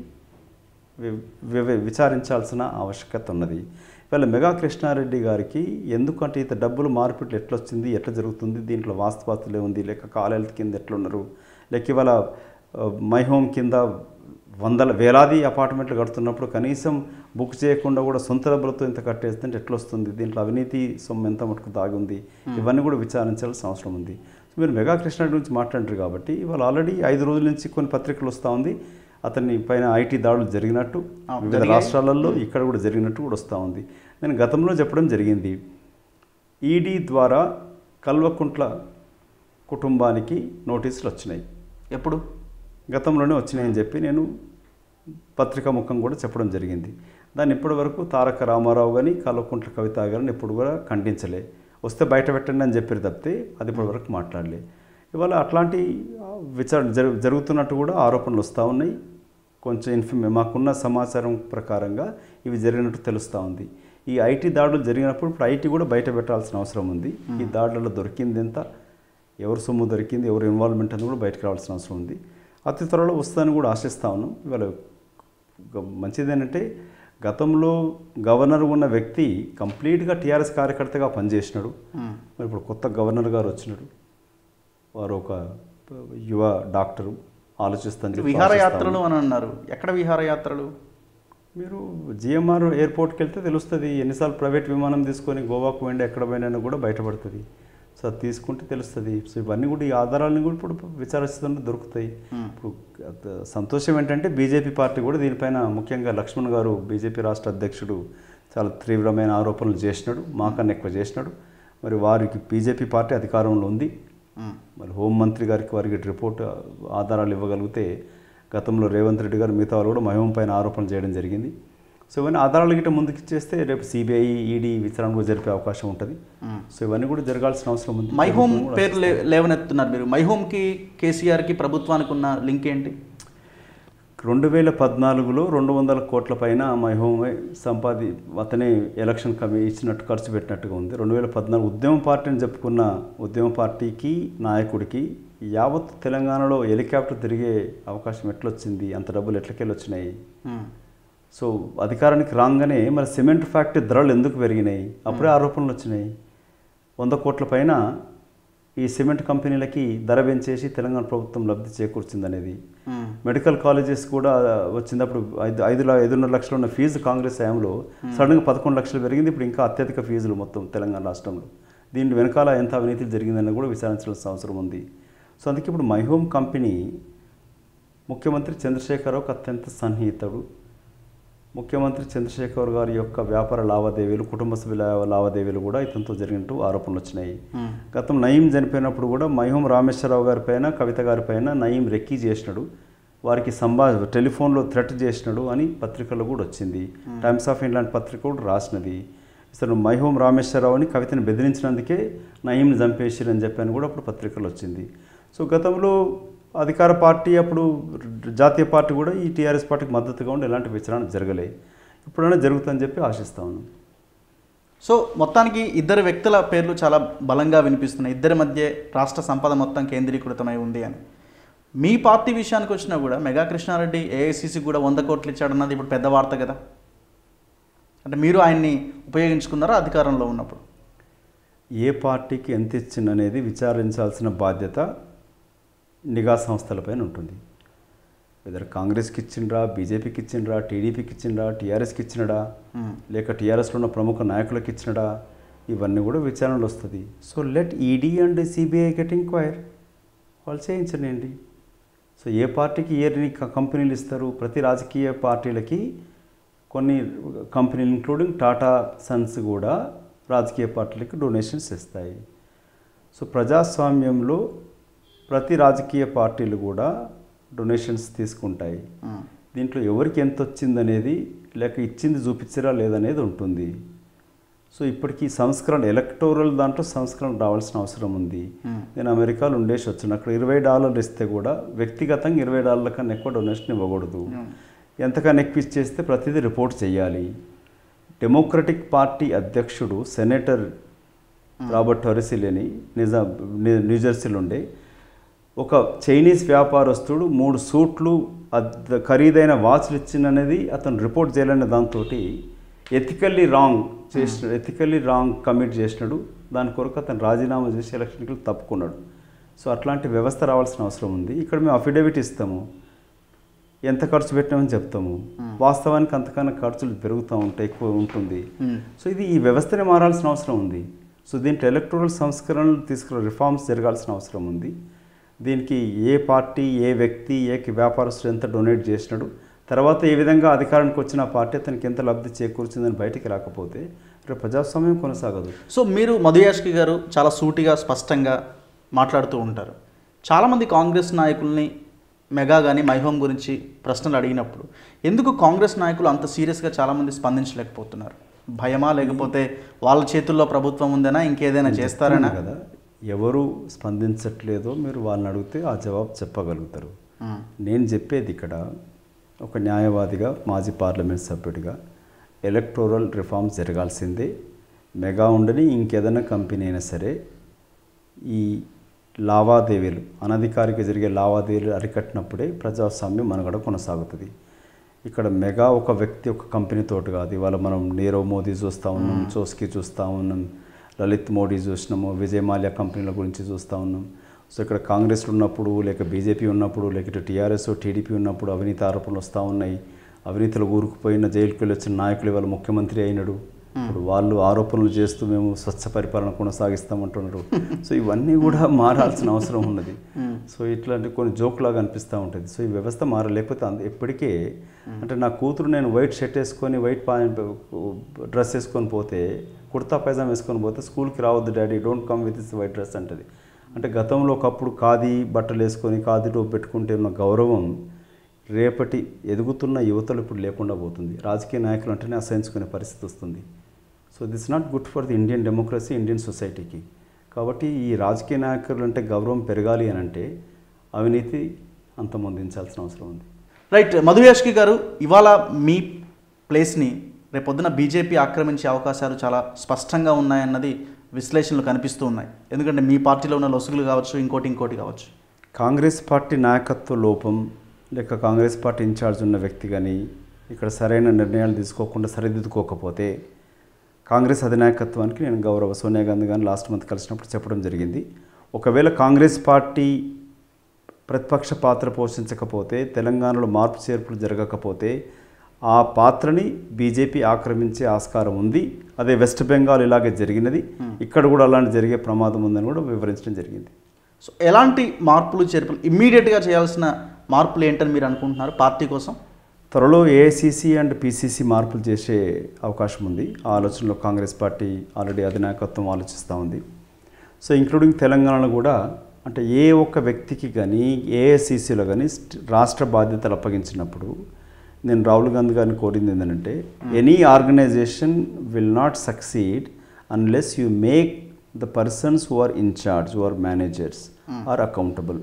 వి- వి- విచారించాల్సిన ఆవశ్యకత ఉన్నది ఇవాళ మెగా కృష్ణారెడ్డి గారికి ఎందుకంటే ఇత డబ్బులు మార్పిట్లు ఎట్లా వచ్చింది ఎట్లా జరుగుతుంది దీంట్లో వాస్తవాస్తులే ఉంది లేక కాల్ హెల్త్ కింద ఎట్లున్నారు లేక ఇవాళ ఆ, మై హోమ్ కింద వందల వేలాది అపార్ట్మెంట్లు కడుతున్నప్పుడు కనీసం బుక్ చేయకుండా కూడా సొంత డబ్బులతో ఇంత కట్టేస్తుంటే ఎట్లా వస్తుంది దీంట్లో అవినీతి సొమ్ము ఎంత మటుకు దాగి ఉంది ఇవన్నీ కూడా విచారించాల్సిన అవసరం ఉంది సో మీరు మెగా కృష్ణారెడ్డి గురించి మాట్లాడారు కాబట్టి ఇవాళ ఆల్రెడీ ఐదు రోజుల నుంచి కొన్ని పత్రికలు వస్తూ ఉంది అతన్ని పైన ఐటీ దాడులు జరిగినట్టు ఆ, వివిధ జరిగాయి. రాష్ట్రాలలో ఇక్కడ కూడా జరిగినట్టు కూడా వస్తూ ఉంది నేను గతంలో చెప్పడం జరిగింది ఈడీ ద్వారా కల్వకుంట్ల కుటుంబానికి నోటీసులు వచ్చినాయి ఎప్పుడు గతంలోనే వచ్చినాయని చెప్పి నేను పత్రికా ముఖం కూడా చెప్పడం జరిగింది దాన్ని ఇప్పటి వరకు తారక రామారావు కానీ కల్వకుంట్ల కవిత గారిని ఎప్పుడు కూడా ఖండించలే వస్తే బయట పెట్టండి అని చెప్పారు తప్పితే అది ఇప్పటి వరకు మాట్లాడలే ఇవాళ అట్లాంటి ఆ, విచారణ జరు జరుగుతున్నట్టు కూడా ఆరోపణలు వస్తూ ఉన్నాయి కొంచెం ఇన్ఫర్మే మాకున్న సమాచారం ప్రకారంగా ఇవి జరిగినట్టు తెలుస్తూ ఉంది ఈ ఐటీ దాడులు జరిగినప్పుడు ఇప్పుడు ఐటీ కూడా బయట పెట్టాల్సిన అవసరం ఉంది ఈ దాడులలో దొరికింది ఎంత ఎవరు సొమ్ము దొరికింది ఎవరు ఇన్వాల్వ్మెంట్ అని కూడా బయటకు రావాల్సిన అవసరం ఉంది అతి త్వరలో వస్తుందని కూడా ఆశిస్తా ఉన్నాం ఇవాళ గ- మంచిదేనంటే గతంలో గవర్నర్ ఉన్న వ్యక్తి కంప్లీట్గా టీఆర్ఎస్ కార్యకర్తగా పనిచేసినాడు మ్మ్. మరి ఇప్పుడు కొత్త గవర్నర్ గారు వచ్చినాడు వారు ఒక యువ డాక్టరు ఆలోచిస్తాను చెప్పి విహారయాత్రలు అని అన్నారు ఎక్కడ విహారయాత్రలు మీరు జిఎంఆర్ ఎయిర్పోర్ట్కి వెళ్తే తెలుస్తుంది ఎన్నిసార్లు ప్రైవేట్ విమానం తీసుకొని గోవాకు వెండి ఎక్కడ పోయినా కూడా బయటపడుతుంది సో అది తీసుకుంటే తెలుస్తుంది సో ఇవన్నీ కూడా ఈ ఆధారాలను కూడా ఇప్పుడు విచారిస్తుంటే దొరుకుతాయి ఇప్పుడు అత- సంతోషం ఏంటంటే బీజేపీ పార్టీ కూడా దీనిపైన ముఖ్యంగా లక్ష్మణ్ గారు బీజేపీ రాష్ట్ర అధ్యక్షుడు చాలా తీవ్రమైన ఆరోపణలు చేసినాడు మాకన్నా ఎక్కువ చేసినాడు మరి వారికి బీజేపీ పార్టీ అధికారంలో ఉంది మ్మ్. మరి హోంమంత్రి గారికి వారికి రిపోర్ట్ ఆధారాలు ఇవ్వగలిగితే గతంలో రేవంత్ రెడ్డి గారు మిగతా వాళ్ళు కూడా మహిమ పైన ఆరోపణలు చేయడం జరిగింది సో ఇవన్నీ ఆధారాలు గిట్ట ముందుకు ఇచ్చేస్తే రేపు సిబిఐ ఈడీ విచారణ కూడా జరిపే అవకాశం ఉంటుంది మ్మ్. సో ఇవన్నీ కూడా జరగాల్సిన అవసరం ఉంది మై హోమ్ ప్రభుత్వం కూడా పేరు లే లేవనెత్తున్నారు మీరు మై హోమ్కి కేసీఆర్కి ప్రభుత్వానికి ఉన్న లింక్ ఏంటి రెండు వేల పద్నాలుగులో రెండు వందల కోట్ల పైన మై హోమ్ సంపాది అతనే ఎలక్షన్ కమి ఇచ్చినట్టు ఖర్చు పెట్టినట్టుగా ఉంది రెండు వేల పద్నాలుగు ఉద్యమ పార్టీని చెప్పుకున్న ఉద్యమ పార్టీకి నాయకుడికి యావత్ తెలంగాణలో హెలికాప్టర్ తిరిగే అవకాశం ఎట్లొచ్చింది అంత డబ్బులు ఎట్లకెళ్ళి వచ్చినాయి మ్మ్. సో అధికారానికి రాగానే మరి సిమెంట్ ఫ్యాక్టరీ ధరలు ఎందుకు పెరిగినాయి అప్పుడే ఆరోపణలు వచ్చినాయి వంద కోట్ల పైన ఈ సిమెంట్ కంపెనీలకి ధర పెంచేసి తెలంగాణ ప్రభుత్వం లబ్ధి చేకూర్చిందనేది మ్మ్. మెడికల్ కాలేజెస్ కూడా వచ్చినప్పుడు ఐదు ఐదు ల- ఐదున్నర లక్షలు ఉన్న ఫీజు కాంగ్రెస్ హయాంలో సడన్గా పదకొండు లక్షలు పెరిగింది ఇప్పుడు ఇంకా అత్యధిక ఫీజులు మొత్తం తెలంగాణ రాష్ట్రంలో దీని వెనకాల ఎంత అవినీతి జరిగిందని కూడా విచారించాల్సిన అవసరం ఉంది సో అందుకే ఇప్పుడు మై హోమ్ కంపెనీ ముఖ్యమంత్రి చంద్రశేఖరరావుకు అత్యంత సన్నిహితుడు ముఖ్యమంత్రి చంద్రశేఖర్ గారి యొక్క వ్యాపార లావాదేవీలు కుటుంబ సభ్యుల లావాదేవీలు కూడా ఇతనితో జరిగినట్టు ఆరోపణలు వచ్చినాయి మ్మ్. గతం నయీం చనిపోయినప్పుడు కూడా మైహోం రామేశ్వరరావు గారి పైన కవిత గారి పైన నయీం రెక్కీ చేసినాడు వారికి సంభా టెలిఫోన్లో థ్రెట్ చేసినాడు అని పత్రికల్లో కూడా వచ్చింది టైమ్స్ ఆఫ్ ఇంగ్లాండ్ పత్రిక కూడా రాసినది అసలు మైహోం రామేశ్వరరావు అని కవితను బెదిరించినందుకే నయీంని చంపేసిరు అని చెప్పని కూడా అప్పుడు పత్రికలు వచ్చింది సో గతంలో అధికార పార్టీ అప్పుడు జాతీయ పార్టీ కూడా ఈ టీఆర్ఎస్ పార్టీకి మద్దతుగా ఉండి ఎలాంటి విచారణ జరగలేదు ఇప్పుడైనా జరుగుతుందని చెప్పి ఆశిస్తా ఉన్నాను సో మొత్తానికి ఇద్దరు వ్యక్తుల పేర్లు చాలా బలంగా వినిపిస్తున్నాయి ఇద్దరి మధ్య రాష్ట్ర సంపద మొత్తం కేంద్రీకృతమై ఉంది అని మీ పార్టీ విషయానికి వచ్చినా కూడా మెగా కృష్ణారెడ్డి ఏఐసిసి కూడా వంద కోట్లు ఇచ్చాడన్నది ఇప్పుడు పెద్ద వార్త కదా అంటే మీరు ఆయన్ని ఉపయోగించుకున్నారా అధికారంలో ఉన్నప్పుడు ఏ పార్టీకి ఎంత ఇచ్చిందనేది విచారించాల్సిన బాధ్యత నిఘా సంస్థలపైన ఉంటుంది వెదర్ కాంగ్రెస్కి ఇచ్చిండ్రా బీజేపీకి ఇచ్చిండ్రా టీడీపీకి ఇచ్చిండ్రా టీఆర్ఎస్కి ఇచ్చినడా మ్మ్. లేక టీఆర్ఎస్లో ఉన్న ప్రముఖ నాయకులకు ఇచ్చినడా ఇవన్నీ కూడా విచారణలు వస్తుంది so let ED and CBI get enquire వాళ్ళు చేయించండి సో ఏ పార్టీకి ఏ ఎన్ని క- కంపెనీలు ఇస్తారు ప్రతి రాజకీయ పార్టీలకి కొన్ని కంపెనీలు ఇంక్లూడింగ్ టాటా సన్స్ కూడా రాజకీయ పార్టీలకి డొనేషన్స్ ఇస్తాయి సో ప్రజాస్వామ్యంలో ప్రతి రాజకీయ పార్టీలు కూడా డొనేషన్స్ తీసుకుంటాయి మ్మ్. దీంట్లో ఎవరికి ఎంత వచ్చిందనేది లేక ఇచ్చింది చూపించరా లేదనేది ఉంటుంది సో ఇప్పటికీ సంస్కరణ ఎలక్టోరల్ దాంట్లో సంస్కరణ రావాల్సిన అవసరం ఉంది మ్మ్. నేను అమెరికాలో ఉండేసి వచ్చాను అక్కడ ఇరవై డాలర్లు ఇస్తే కూడా వ్యక్తిగతంగా ఇరవై డాలర్ల కన్నా ఎక్కువ డొనేషన్ ఇవ్వకూడదు మ్మ్. ఎంతకన్నా ఎక్కువ ఇచ్చేస్తే ప్రతిదీ రిపోర్ట్ చేయాలి డెమోక్రటిక్ పార్టీ అధ్యక్షుడు సెనేటర్ రాబర్ట్ టొరెసిల్ అని నిజా న్యూ- న్యూజెర్సీలో ఉండే ఒక చైనీస్ వ్యాపారస్తుడు మూడు సూట్లు అద్- ఖరీదైన వాచ్లు ఇచ్చిందనేది అతను రిపోర్ట్ చేయాలనే దాంతో ఎథికల్లీ రాంగ్ చేసిన ఎథికల్లీ రాంగ్ కమిట్ చేసినాడు దాని కొరకు అతను రాజీనామా చేసి ఎలక్షన్కి తప్పుకున్నాడు సో అట్లాంటి వ్యవస్థ రావాల్సిన అవసరం ఉంది ఇక్కడ మేము అఫిడవిట్ ఇస్తాము ఎంత ఖర్చు పెట్టామని చెప్తాము వాస్తవానికి అంతకన్నా ఖర్చులు పెరుగుతూ ఉంటాయి ఎక్కువ ఉంటుంది Hmm. సో ఇది ఈ వ్యవస్థనే మారాల్సిన అవసరం ఉంది సో దీంట్లో ఎలక్ట్రల్ సంస్కరణలు తీసుకున్న రిఫార్మ్స్ జరగాల్సిన అవసరం ఉంది దీనికి ఏ పార్టీ ఏ వ్యక్తి ఏ వ్యాపారస్తుడు ఎంత డొనేట్ చేసినాడు తర్వాత ఏ విధంగా అధికారానికి వచ్చిన ఆ పార్టీ అతనికి ఎంత లబ్ధి చేకూర్చిందని బయటికి రాకపోతే రేపు ప్రజాస్వామ్యం కొనసాగదు సో మీరు మధుయాష్కి గారు చాలా సూటిగా స్పష్టంగా మాట్లాడుతూ ఉంటారు చాలామంది కాంగ్రెస్ నాయకుల్ని మెగా కానీ మైహోం గురించి ప్రశ్నలు అడిగినప్పుడు ఎందుకు కాంగ్రెస్ నాయకులు అంత సీరియస్గా చాలామంది స్పందించలేకపోతున్నారు భయమా లేకపోతే వాళ్ళ చేతుల్లో ప్రభుత్వం ఉందనా ఇంకేదైనా చేస్తారనా కదా ఎవరు స్పందించట్లేదో మీరు వాళ్ళని అడిగితే ఆ జవాబు చెప్పగలుగుతారు మ్మ్. నేను చెప్పేది ఇక్కడ ఒక న్యాయవాదిగా మాజీ పార్లమెంట్ సభ్యుడిగా ఎలక్టోరల్ రిఫార్మ్స్ జరగాల్సిందే మెగా ఉండని ఇంకేదైనా కంపెనీ అయినా సరే ఈ లావాదేవీలు అనధికారిక జరిగే లావాదేవీలు అరికట్టినప్పుడే ప్రజాస్వామ్యం మనగడ కొనసాగుతుంది ఇక్కడ మెగా ఒక వ్యక్తి ఒక కంపెనీతోటి కాదు ఇవాళ మనం నీరవ్ మోదీ చూస్తూ ఉన్నాం చోస్కి చూస్తూ ఉన్నాం లలిత్ మోడీ చూసినాము విజయ్ మాల్యా కంపెనీల గురించి చూస్తూ ఉన్నాం సో ఇక్కడ కాంగ్రెస్ ఉన్నప్పుడు లేక బీజేపీ ఉన్నప్పుడు లేక ఇటు టీఆర్ఎస్ టీడీపీ ఉన్నప్పుడు అవినీతి ఆరోపణలు వస్తూ ఉన్నాయి అవినీతిలో ఊరుకుపోయిన జైలుకి వెళ్ళి వచ్చిన నాయకులు ఇవాళ ముఖ్యమంత్రి అయినాడు ఇప్పుడు వాళ్ళు ఆరోపణలు చేస్తూ మేము స్వచ్ఛ పరిపాలన కొనసాగిస్తామంటున్నారు సో ఇవన్నీ కూడా మారాల్సిన అవసరం ఉన్నది సో ఇట్లాంటి కొన్ని జోక్లాగా అనిపిస్తూ ఉంటుంది సో ఈ వ్యవస్థ మార లేకపోతే అంద- ఎప్పటికే అంటే నా కూతురు నేను వైట్ షర్ట్ వేసుకొని వైట్ పా డ్రెస్ వేసుకొని పోతే కుర్తా పైజామా వేసుకొని పోతే స్కూల్కి రావద్దు daddy don't come with this white dress అంటది అంటే గతంలో ఒకప్పుడు ఖాదీ బట్టలు వేసుకొని ఖాదీ టోపు పెట్టుకుంటే ఉన్న గౌరవం రేపటి ఎదుగుతున్న యువతలు ఇప్పుడు లేకుండా పోతుంది రాజకీయ నాయకులు అంటేనే అసహించుకునే పరిస్థితి వస్తుంది so this not good for the Indian democracy Indian సొసైటీకి కాబట్టి ఈ రాజకీయ నాయకులు అంటే గౌరవం పెరగాలి అని అంటే అవినీతి అంతమొందించాల్సిన అవసరం ఉంది రైట్ మధుయాష్కి గారు ఇవాళ మీ ప్లేస్ని రేపొద్దున బీజేపీ ఆక్రమించే అవకాశాలు చాలా స్పష్టంగా ఉన్నాయన్నది విశ్లేషణలు కనిపిస్తూ ఉన్నాయి ఎందుకంటే మీ పార్టీలో ఉన్న లొసుగులు కావచ్చు ఇంకోటి ఇంకోటి కావచ్చు కాంగ్రెస్ పార్టీ నాయకత్వ లోపం లేక కాంగ్రెస్ పార్టీ ఇన్ఛార్జ్ ఉన్న వ్యక్తి కానీ ఇక్కడ సరైన నిర్ణయాలు తీసుకోకుండా సరిదిద్దుకోకపోతే కాంగ్రెస్ అధినాయకత్వానికి నేను గౌరవ సోనియా గాంధీ గారిని లాస్ట్ మంత్ కలిసినప్పుడు చెప్పడం జరిగింది ఒకవేళ కాంగ్రెస్ పార్టీ ప్రతిపక్ష పాత్ర పోషించకపోతే తెలంగాణలో మార్పు చేర్పులు జరగకపోతే ఆ పాత్రని బీజేపీ ఆక్రమించే ఆస్కారం ఉంది అదే వెస్ట్ బెంగాల్ ఇలాగే జరిగినది ఇక్కడ కూడా అలాంటి జరిగే ప్రమాదం ఉందని కూడా వివరించడం జరిగింది సో ఎలాంటి మార్పులు చేర్పులు ఇమ్మీడియట్గా చేయాల్సిన మార్పులు ఏంటని మీరు అనుకుంటున్నారు పార్టీ కోసం త్వరలో ఏఐసిసి అండ్ పిసిసి మార్పులు చేసే అవకాశం ఉంది ఆ ఆలోచనలో కాంగ్రెస్ పార్టీ ఆల్రెడీ అధినాయకత్వం ఆలోచిస్తూ ఉంది సో ఇంక్లూడింగ్ తెలంగాణలో కూడా అంటే ఏ ఒక్క వ్యక్తికి కానీ ఏఐసిసిలో కానీ రాష్ట్ర బాధ్యతలు అప్పగించినప్పుడు నేను రాహుల్ గాంధీ గారిని కోరింది ఏంటంటే any organisation will not succeed unless you make the persons who are incharge who are managers are accountable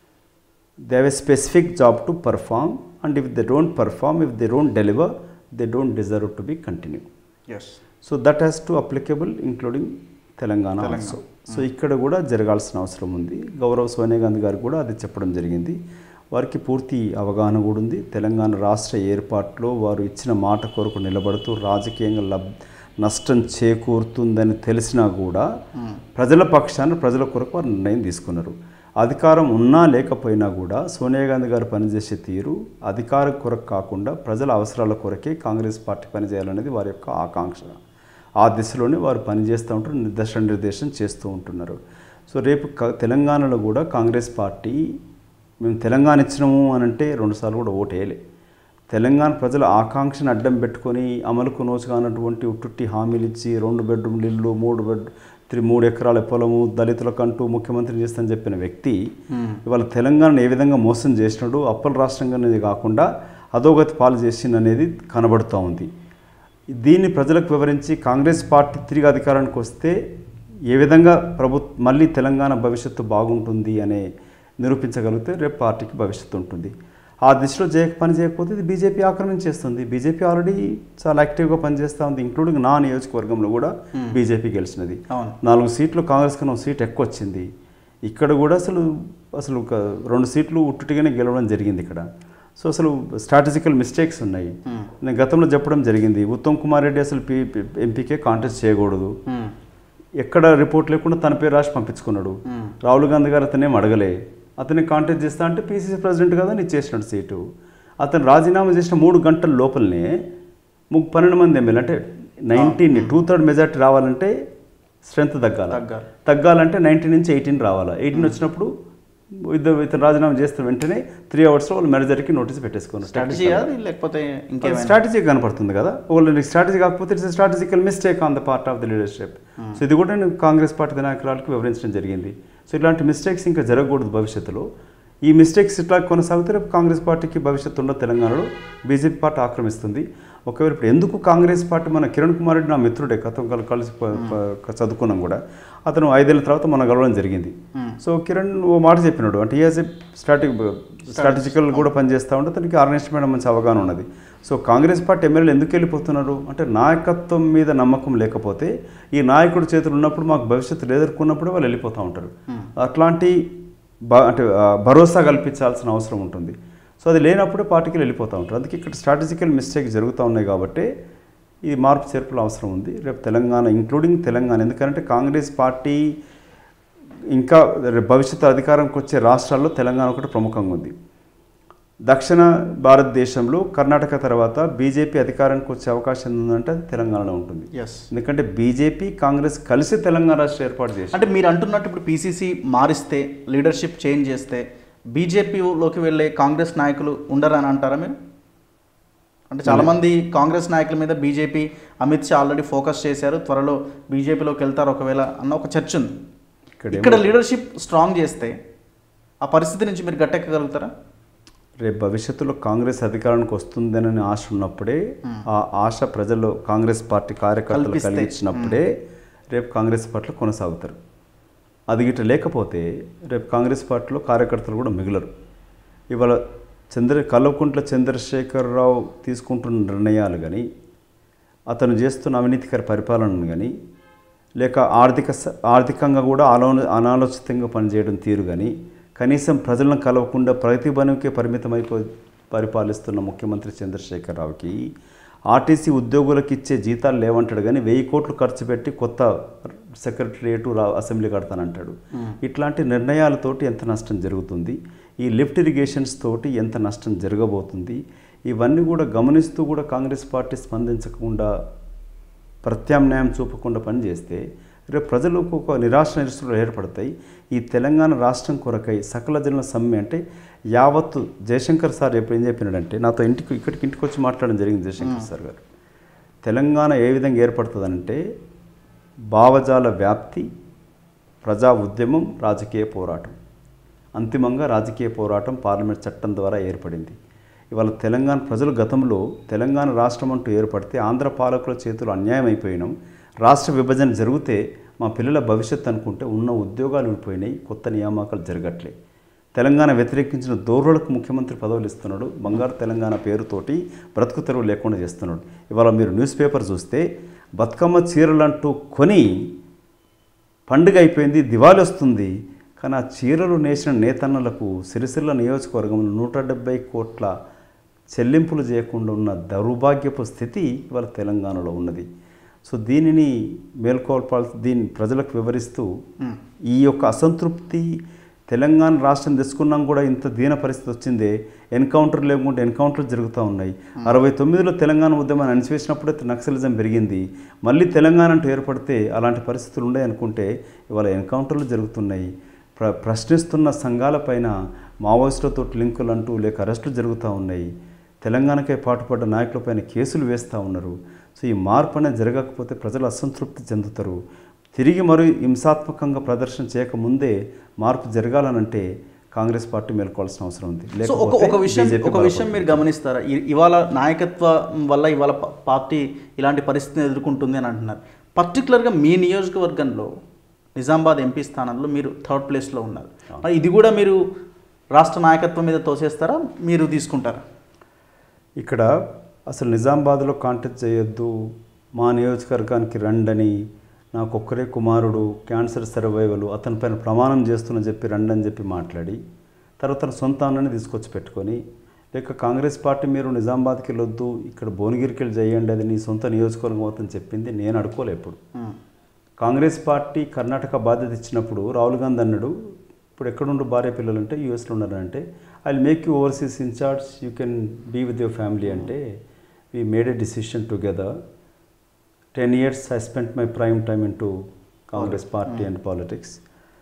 they have a specific job to perform and if they don't perform if they don't deliver they don't deserve to be continue yes so that has to applicable including Telangana also so ఇక్కడ కూడా జరగాల్సిన అవసరం ఉంది గౌరవ్ సోనియా గాంధీ గారు కూడా అది చెప్పడం జరిగింది వారికి పూర్తి అవగాహన కూడా ఉంది తెలంగాణ రాష్ట్ర ఏర్పాటులో వారు ఇచ్చిన మాట కొరకు నిలబడుతూ రాజకీయంగా లబ్ నష్టం చేకూరుతుందని తెలిసినా కూడా ప్రజల పక్షాన ప్రజల కొరకు వారు నిర్ణయం తీసుకున్నారు అధికారం ఉన్నా లేకపోయినా కూడా సోనియా గాంధీ గారు పనిచేసే తీరు అధికారం కొరకు కాకుండా ప్రజల అవసరాల కొరకే కాంగ్రెస్ పార్టీ పనిచేయాలనేది వారి యొక్క ఆకాంక్ష ఆ దిశలోనే వారు పనిచేస్తూ ఉంటారు నిర్దేశ నిర్దేశం చేస్తూ ఉంటున్నారు సో రేపు క- తెలంగాణలో కూడా కాంగ్రెస్ పార్టీ మేము తెలంగాణ ఇచ్చినాము అని అంటే రెండుసార్లు కూడా ఓటు వేయలే తెలంగాణ ప్రజల ఆకాంక్షను అడ్డం పెట్టుకొని అమలుకు నోచుగానటువంటి ఉట్టుట్టి హామీలు ఇచ్చి రెండు బెడ్రూమ్లు ఇల్లు మూడు బెడ్ త్రి మూడు ఎకరాల పొలము దళితులకంటూ ముఖ్యమంత్రి చేస్తానని చెప్పిన వ్యక్తి ఇవాళ తెలంగాణను ఏ విధంగా మోసం చేసినాడు అప్పల రాష్ట్రంగానే కాకుండా అధోగతి పాలు చేసిందనేది కనబడుతూ ఉంది దీన్ని ప్రజలకు వివరించి కాంగ్రెస్ పార్టీ తిరిగి అధికారానికి వస్తే ఏ విధంగా ప్రభు మళ్ళీ తెలంగాణ భవిష్యత్తు బాగుంటుంది అనే నిరూపించగలిగితే రేపు పార్టీకి భవిష్యత్తు ఉంటుంది ఆ దిశలో చేయక పని చేయకపోతే ఇది బీజేపీ ఆక్రమించేస్తుంది బీజేపీ ఆల్రెడీ చాలా యాక్టివ్గా పనిచేస్తూ ఉంది ఇంక్లూడింగ్ నా నియోజకవర్గంలో కూడా బీజేపీ గెలిచినది అవును నాలుగు సీట్లు కాంగ్రెస్ కన్నా ఒక సీట్ ఎక్కువ వచ్చింది ఇక్కడ కూడా అసలు అసలు ఒక రెండు సీట్లు ఉట్టుటిగానే గెలవడం జరిగింది ఇక్కడ సో అసలు స్ట్రాటజికల్ మిస్టేక్స్ ఉన్నాయి Hmm. నేను గతంలో చెప్పడం జరిగింది ఉత్తమ్ కుమార్ రెడ్డి అసలు పీ ఎంపీకే కాంటెస్ట్ చేయకూడదు ఉమ్, ఎక్కడ రిపోర్ట్ లేకుండా తన పేరు రాసి పంపించుకున్నాడు ఉమ్, రాహుల్ గాంధీ గారు అతనేం అడగలే అతన్ని కాంటాక్ట్ చేస్తా అంటే పీసీసీ ప్రెసిడెంట్ కదా నీ చేసినాడు సీటు అతను రాజీనామా చేసిన మూడు గంటల లోపలనే ముగ్గు పన్నెండు మంది ఎమ్మెల్యే అంటే నైన్టీన్ టూ థర్డ్ మెజార్టీ రావాలంటే స్ట్రెంత్ తగ్గాలి తగ్గాలి. తగ్గాలంటే నైన్టీన్ నుంచి ఎయిటీన్ రావాలి ఎయిటీన్ వచ్చినప్పుడు ఇద్దరు ఇతను రాజీనామా చేస్తే వెంటనే త్రీ అవర్స్లో వాళ్ళు మేనేజర్కి నోటీస్ పెట్టేసుకున్నారు స్ట్రాటజీ అది లేకపోతే ఇంకేమైనా స్ట్రాటజీ కనపడుతుంది కదా ఒకళ్ళు స్ట్రాటజీ కాకపోతే it's strategical mistake on the part of the leadership so ఇది కూడా నేను కాంగ్రెస్ పార్టీ నాయకురాలకు వివరించడం జరిగింది సో ఇలాంటి మిస్టేక్స్ ఇంకా జరగకూడదు భవిష్యత్తులో ఈ మిస్టేక్స్ ఇట్లా కొనసాగితే రేపు కాంగ్రెస్ పార్టీకి భవిష్యత్తు ఉండదు తెలంగాణలో బీజేపీ పార్టీ ఆక్రమిస్తుంది ఒకవేళ ఇప్పుడు ఎందుకు కాంగ్రెస్ పార్టీ మన కిరణ్ కుమార్ రెడ్డి నా మిత్రుడే గతం కల్- కలిసి ప- ప- చదువుకున్నాం కూడా అతను ఐదేళ్ల తర్వాత మన గెలవడం జరిగింది సో కిరణ్ ఓ మాట చెప్పినాడు అంటే ఈజ్ ఏ స్ట్రాటజీ స్ట్రాటజికల్ కూడా పనిచేస్తూ ఉంటే అతనికి ఆర్గనైజేషన్ మీద మంచి అవగాహన ఉన్నది సో కాంగ్రెస్ పార్టీ ఎమ్మెల్యేలు ఎందుకు వెళ్ళిపోతున్నారు అంటే నాయకత్వం మీద నమ్మకం లేకపోతే ఈ నాయకుడి చేతులు ఉన్నప్పుడు మాకు భవిష్యత్తు లేదనుకున్నప్పుడు వాళ్ళు వెళ్ళిపోతూ ఉంటారు అట్లాంటి బ అంటే ఆ, భరోసా కల్పించాల్సిన అవసరం ఉంటుంది సో అది లేనప్పుడే పార్టీకి వెళ్ళిపోతూ ఉంటారు అందుకే ఇక్కడ స్ట్రాటజికల్ మిస్టేక్ జరుగుతూ ఉన్నాయి కాబట్టి ఈ మార్పు చేర్పులు అవసరం ఉంది రేపు తెలంగాణ ఇంక్లూడింగ్ తెలంగాణ ఎందుకంటే కాంగ్రెస్ పార్టీ ఇంకా రేపు భవిష్యత్తు అధికారంకి వచ్చే రాష్ట్రాల్లో తెలంగాణ ఒకటి ప్రముఖంగా ఉంది దక్షిణ భారతదేశంలో కర్ణాటక తర్వాత బీజేపీ అధికారానికి వచ్చే అవకాశం ఉందంటే అది తెలంగాణలో ఉంటుంది ఎస్ ఎందుకంటే బీజేపీ కాంగ్రెస్ కలిసి తెలంగాణ రాష్ట్రం ఏర్పాటు చేసి అంటే మీరు అంటున్నట్టు ఇప్పుడు పీసీసీ మారిస్తే లీడర్షిప్ చేంజ్ చేస్తే బీజేపీలోకి వెళ్ళే కాంగ్రెస్ నాయకులు ఉండరని అంటారా మీరు అంటే చాలామంది కాంగ్రెస్ నాయకుల మీద BJP Amit Shah already focus చేశారు త్వరలో బీజేపీలోకి వెళ్తారు ఒకవేళ అన్న ఒక చర్చ ఉంది ఇక్కడ ఇక్కడ లీడర్షిప్ స్ట్రాంగ్ చేస్తే ఆ పరిస్థితి నుంచి మీరు గట్టెక్కగలుగుతారా రేపు భవిష్యత్తులో కాంగ్రెస్ అధికారానికి వస్తుందనని ఆశ ఉన్నప్పుడే ఆ ఆశ ప్రజల్లో కాంగ్రెస్ పార్టీ కార్యకర్తలు కల్పిస్తే. కలిగించినప్పుడే రేపు కాంగ్రెస్ పార్టీలో కొనసాగుతారు అది గిట్ట లేకపోతే రేపు కాంగ్రెస్ పార్టీలో కార్యకర్తలు కూడా మిగలరు ఇవాళ చంద్ర కల్వకుంట్ల చంద్రశేఖరరావు తీసుకుంటున్న నిర్ణయాలు కానీ అతను చేస్తున్న అవినీతికర పరిపాలనను కానీ లేక ఆర్థిక స- ఆర్థికంగా కూడా ఆలో అనాలోచితంగా పనిచేయడం తీరు కానీ కనీసం ప్రజలను కలవకుండా ప్రతిభనుకే పరిమితమైపో పరిపాలిస్తున్న ముఖ్యమంత్రి చంద్రశేఖరరావుకి ఆర్టీసీ ఉద్యోగులకు ఇచ్చే జీతాలు లేవంటాడు కానీ వెయ్యి కోట్లు ఖర్చు పెట్టి కొత్త సెక్రటరియట్ రా అసెంబ్లీ కడతానంటాడు ఇట్లాంటి నిర్ణయాలతోటి ఎంత నష్టం జరుగుతుంది ఈ లిఫ్ట్ ఇరిగేషన్స్ తోటి ఎంత నష్టం జరగబోతుంది ఇవన్నీ కూడా గమనిస్తూ కూడా కాంగ్రెస్ పార్టీ స్పందించకుండా ప్రత్యామ్నాయం చూపకుండా పనిచేస్తే రేపు ప్రజలకు ఒక నిరాశ నిరసనలు ఏర్పడతాయి ఈ తెలంగాణ రాష్ట్రం కొరకై సకల జనుల సమ్మె అంటే యావత్తు జయశంకర్ సార్ ఎప్పుడు ఏం చెప్పినాడంటే నాతో ఇంటికి ఇక్కడికి ఇంటికి వచ్చి మాట్లాడడం జరిగింది జయశంకర్ సార్ గారు తెలంగాణ ఏ విధంగా ఏర్పడుతుందంటే భావజాల వ్యాప్తి ప్రజా ఉద్యమం రాజకీయ పోరాటం అంతిమంగా రాజకీయ పోరాటం పార్లమెంట్ చట్టం ద్వారా ఏర్పడింది ఇవాళ తెలంగాణ ప్రజలు గతంలో తెలంగాణ రాష్ట్రం అంటూ ఏర్పడితే ఆంధ్ర పాలకుల చేతులు అన్యాయం అయిపోయినాం రాష్ట్ర విభజన జరిగితే మా పిల్లల భవిష్యత్తు అనుకుంటే ఉన్న ఉద్యోగాలు ఊడిపోయినాయి కొత్త నియామకాలు జరగట్లే తెలంగాణ వ్యతిరేకించిన దోరులకు ముఖ్యమంత్రి పదవులు ఇస్తున్నాడు బంగారు తెలంగాణ పేరుతోటి బ్రతుకు తెరువు లేకుండా చేస్తున్నాడు ఇవాళ మీరు న్యూస్ పేపర్ చూస్తే బతుకమ్మ చీరలంటూ కొని పండుగ అయిపోయింది దివాళి వస్తుంది కానీ ఆ చీరలు నేసిన నేతన్నలకు సిరిసిల్ల నియోజకవర్గంలో నూట డెబ్బై కోట్ల చెల్లింపులు చేయకుండా ఉన్న దౌర్భాగ్యపు స్థితి ఇవాళ తెలంగాణలో ఉన్నది సో దీనిని మేల్కొల్పాల్సి దీన్ని ప్రజలకు వివరిస్తూ ఈ యొక్క అసంతృప్తి తెలంగాణ రాష్ట్రం తెచ్చుకున్నాం కూడా ఇంత దీన పరిస్థితి వచ్చిందే ఎన్కౌంటర్ లేకుండా ఎన్కౌంటర్లు జరుగుతూ ఉన్నాయి అరవై తొమ్మిదిలో తెలంగాణ ఉద్యమాన్ని అణిచివేసినప్పుడే నక్సలిజం పెరిగింది మళ్ళీ తెలంగాణ అంటూ ఏర్పడితే అలాంటి పరిస్థితులు ఉన్నాయి అనుకుంటే ఇవాళ ఎన్కౌంటర్లు జరుగుతున్నాయి ప్ర ప్రశ్నిస్తున్న సంఘాలపైన మావోయిస్టులతో లింకులు అంటూ లేక అరెస్టులు జరుగుతూ ఉన్నాయి తెలంగాణకై పాటుపడ్డ నాయకులపైన కేసులు వేస్తూ ఉన్నారు సో ఈ మార్పు అనేది జరగకపోతే ప్రజలు అసంతృప్తి చెందుతారు తిరిగి మరి హింసాత్మకంగా ప్రదర్శన చేయకముందే మార్పు జరగాలనంటే కాంగ్రెస్ పార్టీ మేల్కోవాల్సిన అవసరం ఉంది సో ఒక ఒక విషయం BJP ఒక విషయం మీరు గమనిస్తారా ఇ- ఇవాళ నాయకత్వం వల్ల ఇవాళ ప- పార్టీ ఇలాంటి పరిస్థితిని ఎదుర్కొంటుంది అని అంటున్నారు పర్టికులర్గా మీ నియోజకవర్గంలో నిజామాబాద్ ఎంపీ స్థానంలో మీరు థర్డ్ ప్లేస్లో ఉన్నారు మరి ఇది కూడా మీరు రాష్ట్ర నాయకత్వం మీద తోసేస్తారా మీరు తీసుకుంటారా ఇక్కడ అసలు నిజామాబాద్లో కాంటాక్ట్ చేయొద్దు మా నియోజకవర్గానికి రండని నాకు ఒక్కరే కుమారుడు క్యాన్సర్ సర్వైవల్ అతని పైన ప్రమాణం చేస్తున్నా చెప్పి రండి అని చెప్పి మాట్లాడి తర్వాత తన సొంత అన్నని తీసుకొచ్చి పెట్టుకొని లేక కాంగ్రెస్ పార్టీ మీరు నిజామాబాద్కి వెళ్ళొద్దు ఇక్కడ భువనగిరికి వెళ్ళి చేయండి అది నీ సొంత నియోజకవర్గం అవుతుందని చెప్పింది నేను అడుకోలే ఎప్పుడు ఉమ్. కాంగ్రెస్ పార్టీ కర్ణాటక బాధ్యత ఇచ్చినప్పుడు రాహుల్ గాంధీ అన్నాడు ఇప్పుడు ఎక్కడుండు భార్య పిల్లలు అంటే యూఎస్లో ఉన్నారంటే I make you overseas incharge you can be with your family అంటే we made a decision together ten years I spent my prime time in to Congress party and politics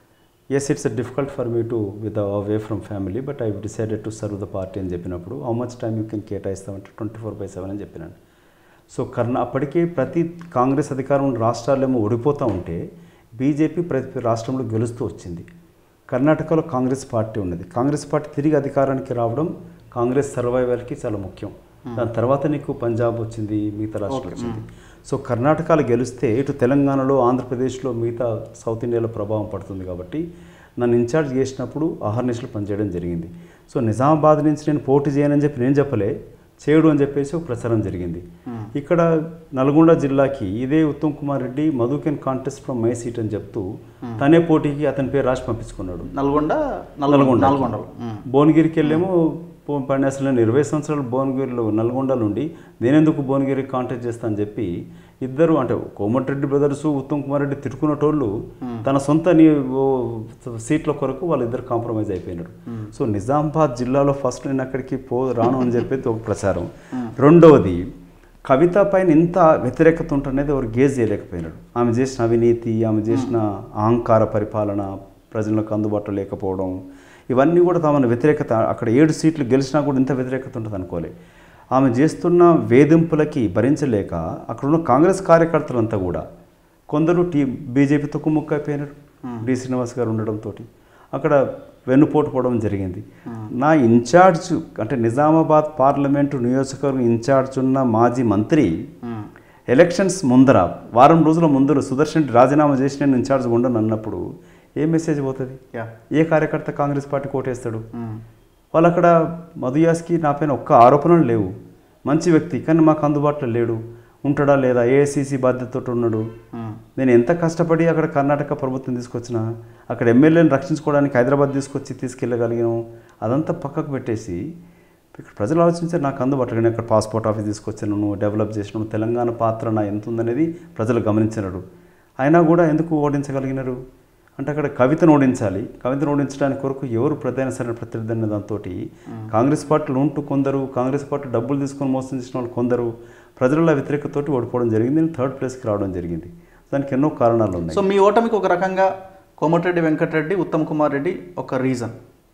yes it's a difficult for me to with away from family but I decided to serve the party అని చెప్పినప్పుడు how much time you can కేటాయిస్తామంటే twenty four by seven అని చెప్పినాను so కర్ణా అప్పటికే ప్రతి కాంగ్రెస్ అధికారం ఉన్న రాష్ట్రాలేమో ఓడిపోతూ ఉంటే బీజేపీ ప్రతి రాష్ట్రంలో గెలుస్తూ వచ్చింది కర్ణాటకలో కాంగ్రెస్ పార్టీ ఉన్నది కాంగ్రెస్ పార్టీ తిరిగి అధికారానికి రావడం కాంగ్రెస్ సర్వైవల్కి చాలా ముఖ్యం దాని తర్వాత నీకు పంజాబ్ వచ్చింది మిగతా రాష్ట్రాలు వచ్చింది సో కర్ణాటకలో గెలిస్తే ఇటు తెలంగాణలో ఆంధ్రప్రదేశ్లో మిగతా సౌత్ ఇండియాలో ప్రభావం పడుతుంది కాబట్టి నన్ను ఇన్ఛార్జ్ చేసినప్పుడు అహర్నిశలు పనిచేయడం జరిగింది సో నిజామాబాద్ నుంచి నేను పోటీ చేయనని చెప్పి నేను చెప్పలే చేయడు అని చెప్పేసి ఒక ప్రచారం జరిగింది ఇక్కడ నల్గొండ జిల్లాకి ఇదే Uttam Kumar Reddy Madhu can contest from my seat అని చెప్తూ తనే పోటీకి అతని పేరు రాసి పంపించుకున్నాడు నల్గొండ నల్గొండ నల్గొండలో ఉమ్. భువనగిరికి వెళ్ళేమో పో- పని అసలు నేను ఇరవై సంవత్సరాలు భువనగిరిలో నల్గొండలో ఉండి నేనెందుకు భువనగిరికి కాంటాక్ట్ చేస్తా అని చెప్పి ఇద్దరు అంటే కోమటిరెడ్డి బ్రదర్స్ ఉత్తమ్ కుమార్ రెడ్డి తిట్టుకున్నటోళ్ళు తన సొంత నీ ఓ సీట్ల కొరకు వాళ్ళిద్దరు కాంప్రమైజ్ అయిపోయినారు సో నిజామాబాద్ జిల్లాలో ఫస్ట్ నేను అక్కడికి పో రాను అని చెప్పేది ఒక ప్రచారం రెండవది కవిత పైన ఇంత వ్యతిరేకత ఉంటనేది ఎవరు గేజ్ చేయలేకపోయినాడు ఆమె చేసిన అవినీతి ఆమె చేసిన అహంకార పరిపాలన ప్రజలకు అందుబాటులో లేకపోవడం ఇవన్నీ కూడా తమను వ్యతిరేకత అక్కడ ఏడు సీట్లు గెలిచినా కూడా ఇంత వ్యతిరేకత ఉంటుంది అనుకోలే ఆమె చేస్తున్న వేధింపులకి భరించలేక అక్కడున్న కాంగ్రెస్ కార్యకర్తలంతా కూడా కొందరు టీ బీజేపీతో కుమ్ముక్క అయిపోయినారు డి శ్రీనివాస్ గారు ఉండడంతో అక్కడ వెన్నుపోటు పోవడం జరిగింది నా ఇన్ఛార్జ్ అంటే నిజామాబాద్ పార్లమెంటు నియోజకవర్గం ఇన్ఛార్జ్ ఉన్న మాజీ మంత్రి ఉమ్. ఎలక్షన్స్ ముందర వారం రోజుల ముందర సుదర్శన్ రెడ్డి రాజీనామా చేసి నేను ఇన్ఛార్జ్ ఉండను అన్నప్పుడు ఏ మెసేజ్ పోతుంది యా ఏ కార్యకర్త కాంగ్రెస్ పార్టీ కోటేస్తాడు ఉమ్. వాళ్ళు అక్కడ మధుయాస్కి నా పైన ఒక్క ఆరోపణలు లేవు మంచి వ్యక్తి కానీ మాకు అందుబాటులో లేడు ఉంటాడా లేదా ఏఐసిసి బాధ్యతతో ఉన్నాడు ఉమ్. నేను ఎంత కష్టపడి అక్కడ కర్ణాటక ప్రభుత్వం తీసుకొచ్చిన అక్కడ ఎమ్మెల్యేని రక్షించుకోవడానికి హైదరాబాద్ తీసుకొచ్చి తీసుకెళ్ళగలిగాను అదంతా పక్కకు పెట్టేసి ఇక్కడ ప్రజలు ఆలోచించారు నాకు అందుబాటులో నేను అక్కడ పాస్పోర్ట్ ఆఫీస్ తీసుకొచ్చాను నువ్వు డెవలప్ చేసినావు తెలంగాణ పాత్ర నా ఎంత ఉందనేది ప్రజలు గమనించినారు అయినా కూడా ఎందుకు ఓడించగలిగినారు అంటే అక్కడ కవితను ఓడించాలి కవితను ఓడించడానికి కొరకు ఎవరు ప్రధాన సరైన ప్రత్యర్థి అనే దాంతో కాంగ్రెస్ పార్టీలు ఉంటూ కొందరు కాంగ్రెస్ పార్టీ డబ్బులు తీసుకొని మోసం చేసిన వాళ్ళు కొందరు ప్రజల వ్యతిరేకతోటి ఓడిపోవడం జరిగింది నేను థర్డ్ ప్లేస్కి రావడం జరిగింది దానికి ఎన్నో కారణాలు ఉన్నాయి సో మీ ఓటమికి ఒక రకంగా కోమటిరెడ్డి వెంకటరెడ్డి ఉత్తమ్ కుమార్ రెడ్డి ఒక రీజన్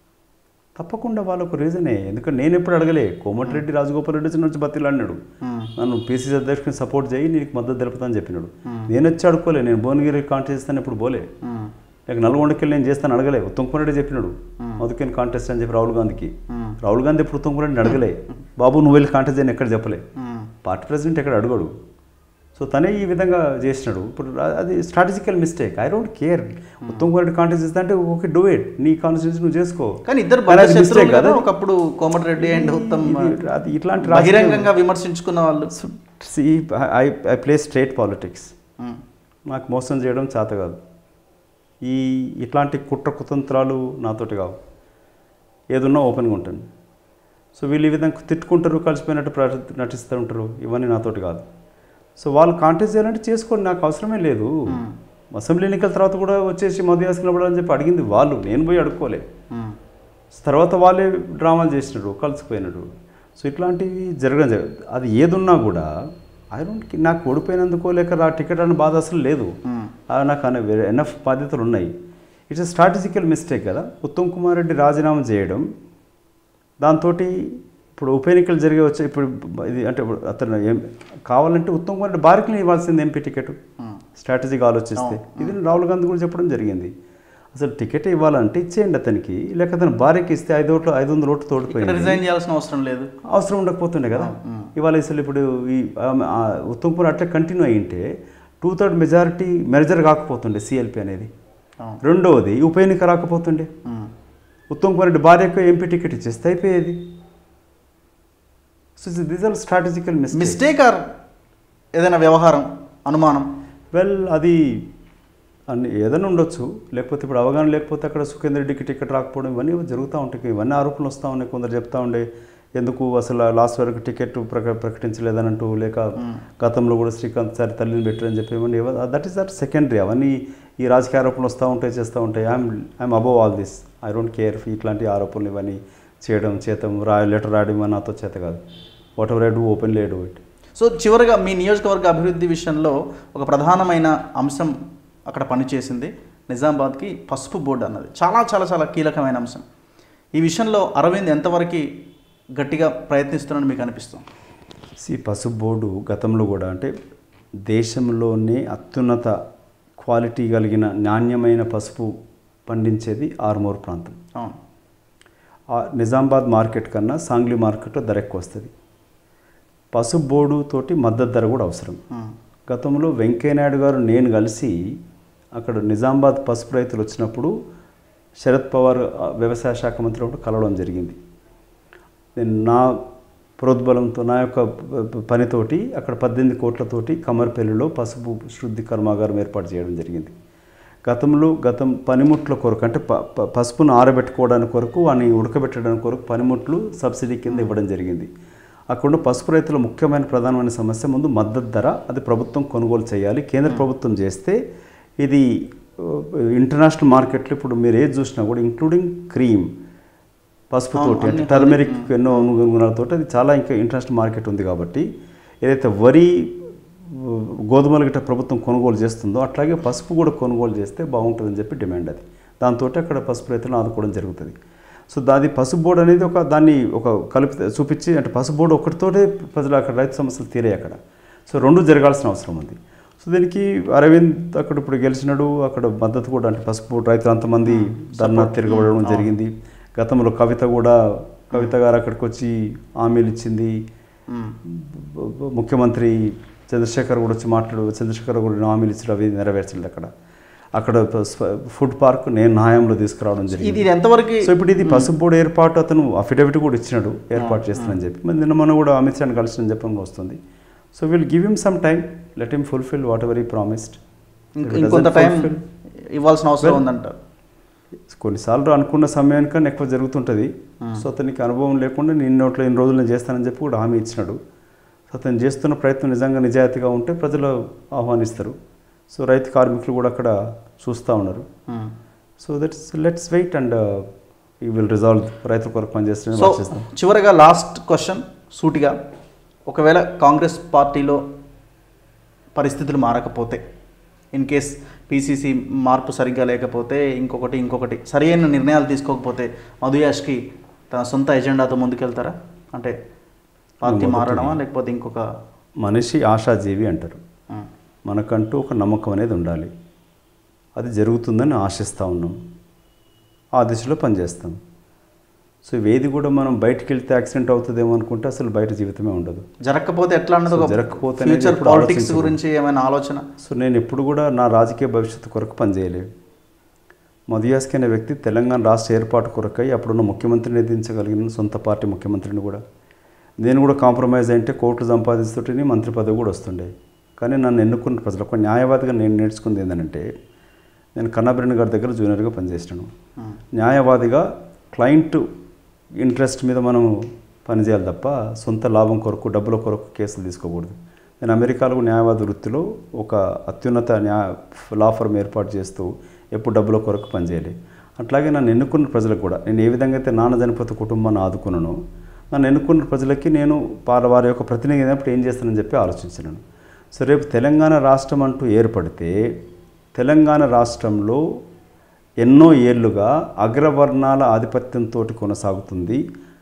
తప్పకుండా వాళ్ళకు రీజనే ఎందుకంటే నేను ఎప్పుడు అడగలే కోమటిరెడ్డి రాజగోపాల్ రెడ్డి వచ్చి నుంచి బతిలు అన్నాడు నన్ను పీసీసీ అధ్యక్షుని సపోర్ట్ చేయి నీకు మద్దతు తెలుపుతాను చెప్పినాడు నేను వచ్చి అడుకోలే నేను భువనగిరి కాంటెస్ట్ చేస్తాను ఇప్పుడు పోలే లేక నల్గొండకి వెళ్ళి నేను చేస్తాను అడగలే ఉత్తమ్ కుమార్ రెడ్డి చెప్పినాడు మధుకేన్ కాంటెస్ట్ అని చెప్పి రాహుల్ గాంధీకి రాహుల్ గాంధీ ఇప్పుడు ఉత్తమ్ కుమార్ రెడ్డిని అడగలే బాబు నువ్వు వెళ్ళి కాంటెస్ట్ చేయని ఎక్కడ చెప్పలే పార్టీ ప్రెసిడెంట్ ఎక్కడ అడగడు సో తనే ఈ విధంగా చేసినాడు ఇప్పుడు రా- అది strategical mistake I don't care Uttam Kumar Reddy contest చేస్తా అంటే ఓకే డూ ఇట్ నీ కాన్స్టిట్యూన్సీ నువ్వు చేసుకో కానీ ఇద్దరు కానీ అది బంధుశత్రువులు mistake కదా కదా ఒకప్పుడు కోమటిరెడ్డి అండ్ ఉత్తమ్ ఇది- అది ఇట్లాంటి రాజకీయం- బహిరంగంగా విమర్శించుకున్న వాళ్ళు See, I I play straight politics um. నాకు మోసం చేయడం చేత కాదు ఈ ఇట్లాంటి కుట్ర కుతంత్రాలు నాతోటి కావు ఏదున్నా ఓపెన్గా ఉంటాను సో వీళ్ళు ఈ విధంగా తిట్టుకుంటారు కలిసిపోయినట్టు ప్ర- నటిస్తూ ఉంటారు ఇవన్నీ నాతోటి కాదు సో వాళ్ళు కాంటెస్ట్ చేయాలంటే చేసుకోండి నాకు అవసరమే లేదు అసెంబ్లీ ఎన్నికల తర్వాత కూడా వచ్చేసి మధ్య నిలబడాలని చెప్పి అడిగింది వాళ్ళు నేను పోయి అడుక్కోలే ఉమ్. తర్వాత వాళ్ళే డ్రామాలు చేసినారు కలిసిపోయినారు సో ఇట్లాంటివి జరగడం జరగదు అది ఏదున్నా కూడా ఐ డోంట్ నాకు ఓడిపోయినందుకో లేక నా టికెట్ అనే బాధ అసలు లేదు ఉమ్. ఆ నాకు అనే ఎనఫ్ బాధ్యతలు ఉన్నాయి ఇట్స్ స్ట్రాటజికల్ మిస్టేక్ కదా ఉత్తమ్ కుమార్ రెడ్డి రాజీనామా చేయడం దాంతో ఇప్పుడు ఉప ఎన్నికలు జరిగే వచ్చే ఇప్పుడు ఇది అంటే ఇప్పుడు అతను ఏం కావాలంటే ఉత్తమ్ కుమార్ రెడ్డి భార్యకి ఇవ్వాల్సింది ఎంపీ టికెట్ ఉమ్. స్ట్రాటజీగా ఆలోచిస్తే ఇది రాహుల్ గాంధీ కూడా చెప్పడం జరిగింది అసలు టికెట్ ఇవ్వాలంటే ఇచ్చేయండి అతనికి లేక అతని భార్యకి ఇస్తే ఐదు ఓట్లు ఐదు వందల ఓట్లు ఇక్కడ తోడిపోయింది రిజైన్ చేయాల్సిన అవసరం లేదు అవసరం ఉండకపోతుండే కదా ఇవాళ అసలు ఇప్పుడు ఈ ఆమె- ఆ ఉత్తమ్పూర్ అట్లా కంటిన్యూ అయ్యింటే టూ థర్డ్ మెజారిటీ మెజర్ కాకపోతుండే సిఎల్పి అనేది అవును. రెండవది ఉప ఎన్నిక రాకపోతుండే ఉమ్. ఉత్తమ్ కుమార్ రెడ్డి భార్యకు ఎంపీ టికెట్ ఇచ్చేస్తే అయిపోయేది so these are strategical mistake mistake are ఏదైనా వ్యవహారం అనుమానం వెల్ అది అన్ని ఏదైనా ఉండొచ్చు లేకపోతే ఇప్పుడు అవగాహన లేకపోతే అక్కడ సుఖేందర్ రెడ్డికి టికెట్ రాకపోవడం ఇవన్నీ జరుగుతూ ఉంటాయి ఇవన్నీ ఆరోపణలు వస్తూ ఉన్నాయి కొందరు చెప్తా ఉండే ఎందుకు అసలు లాస్ట్ వరకు టికెట్ ప్రక ప్రకటించలేదనంటూ లేక గతంలో కూడా శ్రీకాంత్ సార్ తల్లిని పెట్టారని చెప్పి ఇవన్నీ దట్ ఈస్ దట్ సెకండరీ అవన్నీ ఈ రాజకీయ ఆరోపణలు వస్తూ ఉంటాయి చేస్తూ ఉంటాయి I'm I'm above all this I don't care ఇట్లాంటి ఆరోపణలు ఇవన్నీ చేయడం చేతం రా లెటర్ రాయడం ఇవన్నీ నాతో చేత కాదు whatever I do open లేడు ఇట్ సో చివరిగా మీ నియోజకవర్గ అభివృద్ధి విషయంలో ఒక ప్రధానమైన అంశం అక్కడ పనిచేసింది నిజామాబాద్కి పసుపు బోర్డు అన్నది చాలా చాలా చాలా కీలకమైన అంశం ఈ విషయంలో అరవింద్ ఎంతవరకు గట్టిగా ప్రయత్నిస్తున్నాడని మీకు అనిపిస్తుంది సి పసుపు బోర్డు గతంలో కూడా అంటే దేశంలోనే అత్యున్నత క్వాలిటీ కలిగిన నాణ్యమైన పసుపు పండించేది ఆర్మూర్ ప్రాంతం అవును ఆ నిజామాబాద్ మార్కెట్ కన్నా సాంగ్లీ మార్కెట్లో ధర ఎక్కువ వస్తుంది పసుపు బోర్డు తోటి మద్దతు ధర కూడా అవసరం ఉమ్. గతంలో వెంకయ్యనాయుడు గారు నేను కలిసి అక్కడ నిజామాబాద్ పసుపు రైతులు వచ్చినప్పుడు శరద్ పవార్ ఆ, వ్యవసాయ శాఖ మంత్రి ఉన్నప్పుడు కలవడం జరిగింది నేను నా ప్రోద్బలంతో నా యొక్క ప- ప- పనితోటి అక్కడ పద్దెనిమిది కోట్లతోటి కమర్పల్లిలో పసుపు శుద్ధి కర్మాగారం ఏర్పాటు చేయడం జరిగింది గతంలో గతం పనిముట్ల కొరకు అంటే ప- ప- పసుపును ఆరబెట్టుకోవడానికి కొరకు వాని ఉడకబెట్టడానికి కొరకు పనిముట్లు సబ్సిడీ కింద ఇవ్వడం జరిగింది అక్కడ పసుపు రైతుల ముఖ్యమైన ప్రధానమైన సమస్య ముందు మద్దతు ధర అది ప్రభుత్వం కొనుగోలు చేయాలి కేంద్ర ప్రభుత్వం చేస్తే ఇది ఆ, ఇంటర్నేషనల్ మార్కెట్లో ఇప్పుడు మీరు ఏది చూసినా కూడా ఇంక్లూడింగ్ క్రీమ్ పసుపుతోటి అంటే టర్మెరిక్ ఎన్నో అనుగుణాలతో అది చాలా ఇంకా ఇంటర్నేషనల్ మార్కెట్ ఉంది కాబట్టి ఏదైతే వరి ఉ, గోధుమలు గిట్ట ప్రభుత్వం కొనుగోలు చేస్తుందో అట్లాగే పసుపు కూడా కొనుగోలు చేస్తే బాగుంటుందని చెప్పి డిమాండ్ అది దాంతో అక్కడ పసుపు రైతులను ఆదుకోవడం జరుగుతుంది సో దాది పసుపు బోర్డు అనేది ఒక దాన్ని ఒక కలిపి చూపించి అంటే పసుపు బోర్డు ఒకటితోటే ప్రజలు అక్కడ రైతు సమస్యలు తీరాయి అక్కడ సో రెండు జరగాల్సిన అవసరం ఉంది సో దీనికి అరవింద్ అక్కడ ఇప్పుడు గెలిచినాడు అక్కడ మద్దతు కూడా అంటే పసుపు బోర్డు రైతులు అంతమంది ధర్నా తిరగబడడం జరిగింది గతంలో కవిత కూడా కవిత గారు అక్కడికి వచ్చి హామీలు ఇచ్చింది ఉమ్. ముఖ్యమంత్రి చంద్రశేఖర్ కూడా వచ్చి మాట్లాడు చంద్రశేఖర్ కూడా హామీలు ఇచ్చాడు అవి నెరవేర్చలేదు అక్కడ అక్కడ స్వ- ఫుడ్ పార్క్ నేను న్యాయంలో తీసుకురావడం ఇది జరిగింది ఇది ఎంతవరకు సో ఇప్పుడు ఇది పసుపు బోర్డు ఏర్పాటు అతను అఫిడవిట్ కూడా ఇచ్చినాడు ఏర్పాటు చేస్తానని చెప్పి మరి నిన్న మనం కూడా అమిత్ షాని కలిసిన చెప్పంగా వస్తుంది so will give him some time let him fulfil whatever he promised ఇంక- ఇంకొంత టైం ఇవ్వాల్సిన అవసరం ఉందంటారు కొన్నిసార్లు అనుకున్న సమయానికన్నా ఎక్కువ జరుగుతుంటుంది సో అతనికి అనుభవం లేకుండా నేను నోట్లో ఇన్ని రోజులు నేను చేస్తానని చెప్పి కూడా హామీ ఇచ్చినాడు సో అతను చేస్తున్న ప్రయత్నం నిజంగా నిజాయితీగా ఉంటే ప్రజలు ఆహ్వానిస్తారు సో రైతు కార్మికులు కూడా అక్కడ చూస్తూ ఉన్నారు ఉమ్. So that's let's wait and he will resolve రైతుల కొరకు పనిచేస్తారని సో ఆశిస్తాం చివరగా లాస్ట్ క్వశ్చన్ సూటిగా ఒకవేళ కాంగ్రెస్ పార్టీలో పరిస్థితులు మారకపోతే ఇన్ కేస్ పీసీసీ మార్పు సరిగ్గా లేకపోతే ఇంకొకటి ఇంకొకటి సరైన నిర్ణయాలు తీసుకోకపోతే మధుయాష్కి తన సొంత ఎజెండాతో ముందుకెళ్తారా అంటే పార్టీ మారడమా లేకపోతే ఇంకొక మనిషి ఆశాజీవి అంటారు ఉమ్, మనకంటూ ఒక నమ్మకం అనేది ఉండాలి అది జరుగుతుందని ఆశిస్తూ ఉన్నాం ఆ దిశలో పనిచేస్తాం సో ఇవేది కూడా మనం బయటికి వెళ్తే యాక్సిడెంట్ అవుతుందేమో అనుకుంటే అసలు బయట జీవితమే ఉండదు జరగకపోతే ఎట్లా అన్నది ఒక సో జరగకపోతే అనేది ఫ్యూచర్ ఎప్పుడు పాలిటిక్స్ ఆలోచించకూడదు. గురించి ఏమైనా ఆలోచన సో నేను ఎప్పుడు కూడా నా రాజకీయ భవిష్యత్తు కొరకు పనిచేయలేదు మధుయాస్కి అనే వ్యక్తి తెలంగాణ రాష్ట్ర ఏర్పాటు కొరకై అప్పుడున్న ముఖ్యమంత్రిని ఎదించగలిగిన సొంత పార్టీ ముఖ్యమంత్రిని కూడా నేను కూడా కాంప్రమైజ్ అంటే కోట్లు సంపాదిస్తుంటే మంత్రి పదవి కూడా వస్తుండే కానీ నన్ను ఎన్నుకున్న ప్రజలు ఒక న్యాయవాదిగా నేను నేర్చుకుంది ఏంటంటే నేను కన్నాబిరణ్ గారి దగ్గర జూనియర్గా పనిచేసినాను ఉమ్, న్యాయవాదిగా క్లయింట్ ఇంట్రెస్ట్ మీద మనం పనిచేయాలి తప్ప సొంత లాభం కొరకు డబ్బుల కొరకు కేసులు తీసుకోకూడదు నేను అమెరికాలో న్యాయవాది వృత్తిలో ఒక అత్యున్నత న్యాయ లా ఫర్మ్ ఏర్పాటు చేస్తూ ఎప్పుడు డబ్బుల కొరకు పనిచేయాలి అట్లాగే నన్ను ఎన్నుకున్న ప్రజలకు కూడా నేను ఏ విధంగా అయితే నాన్న చనిపోతే కుటుంబాన్ని ఆదుకున్నానో నన్ను ఎన్నుకున్న ప్రజలకి నేను వాళ్ళ వారి యొక్క ప్రతినిధి అయినప్పుడు ఏం చేస్తానని చెప్పి ఆలోచించినాను సో రేపు తెలంగాణ రాష్ట్రం అంటూ ఏర్పడితే తెలంగాణ రాష్ట్రంలో ఎన్నో ఏళ్లుగా అగ్రవర్ణాల ఆధిపత్యంతో కొనసాగుతుంది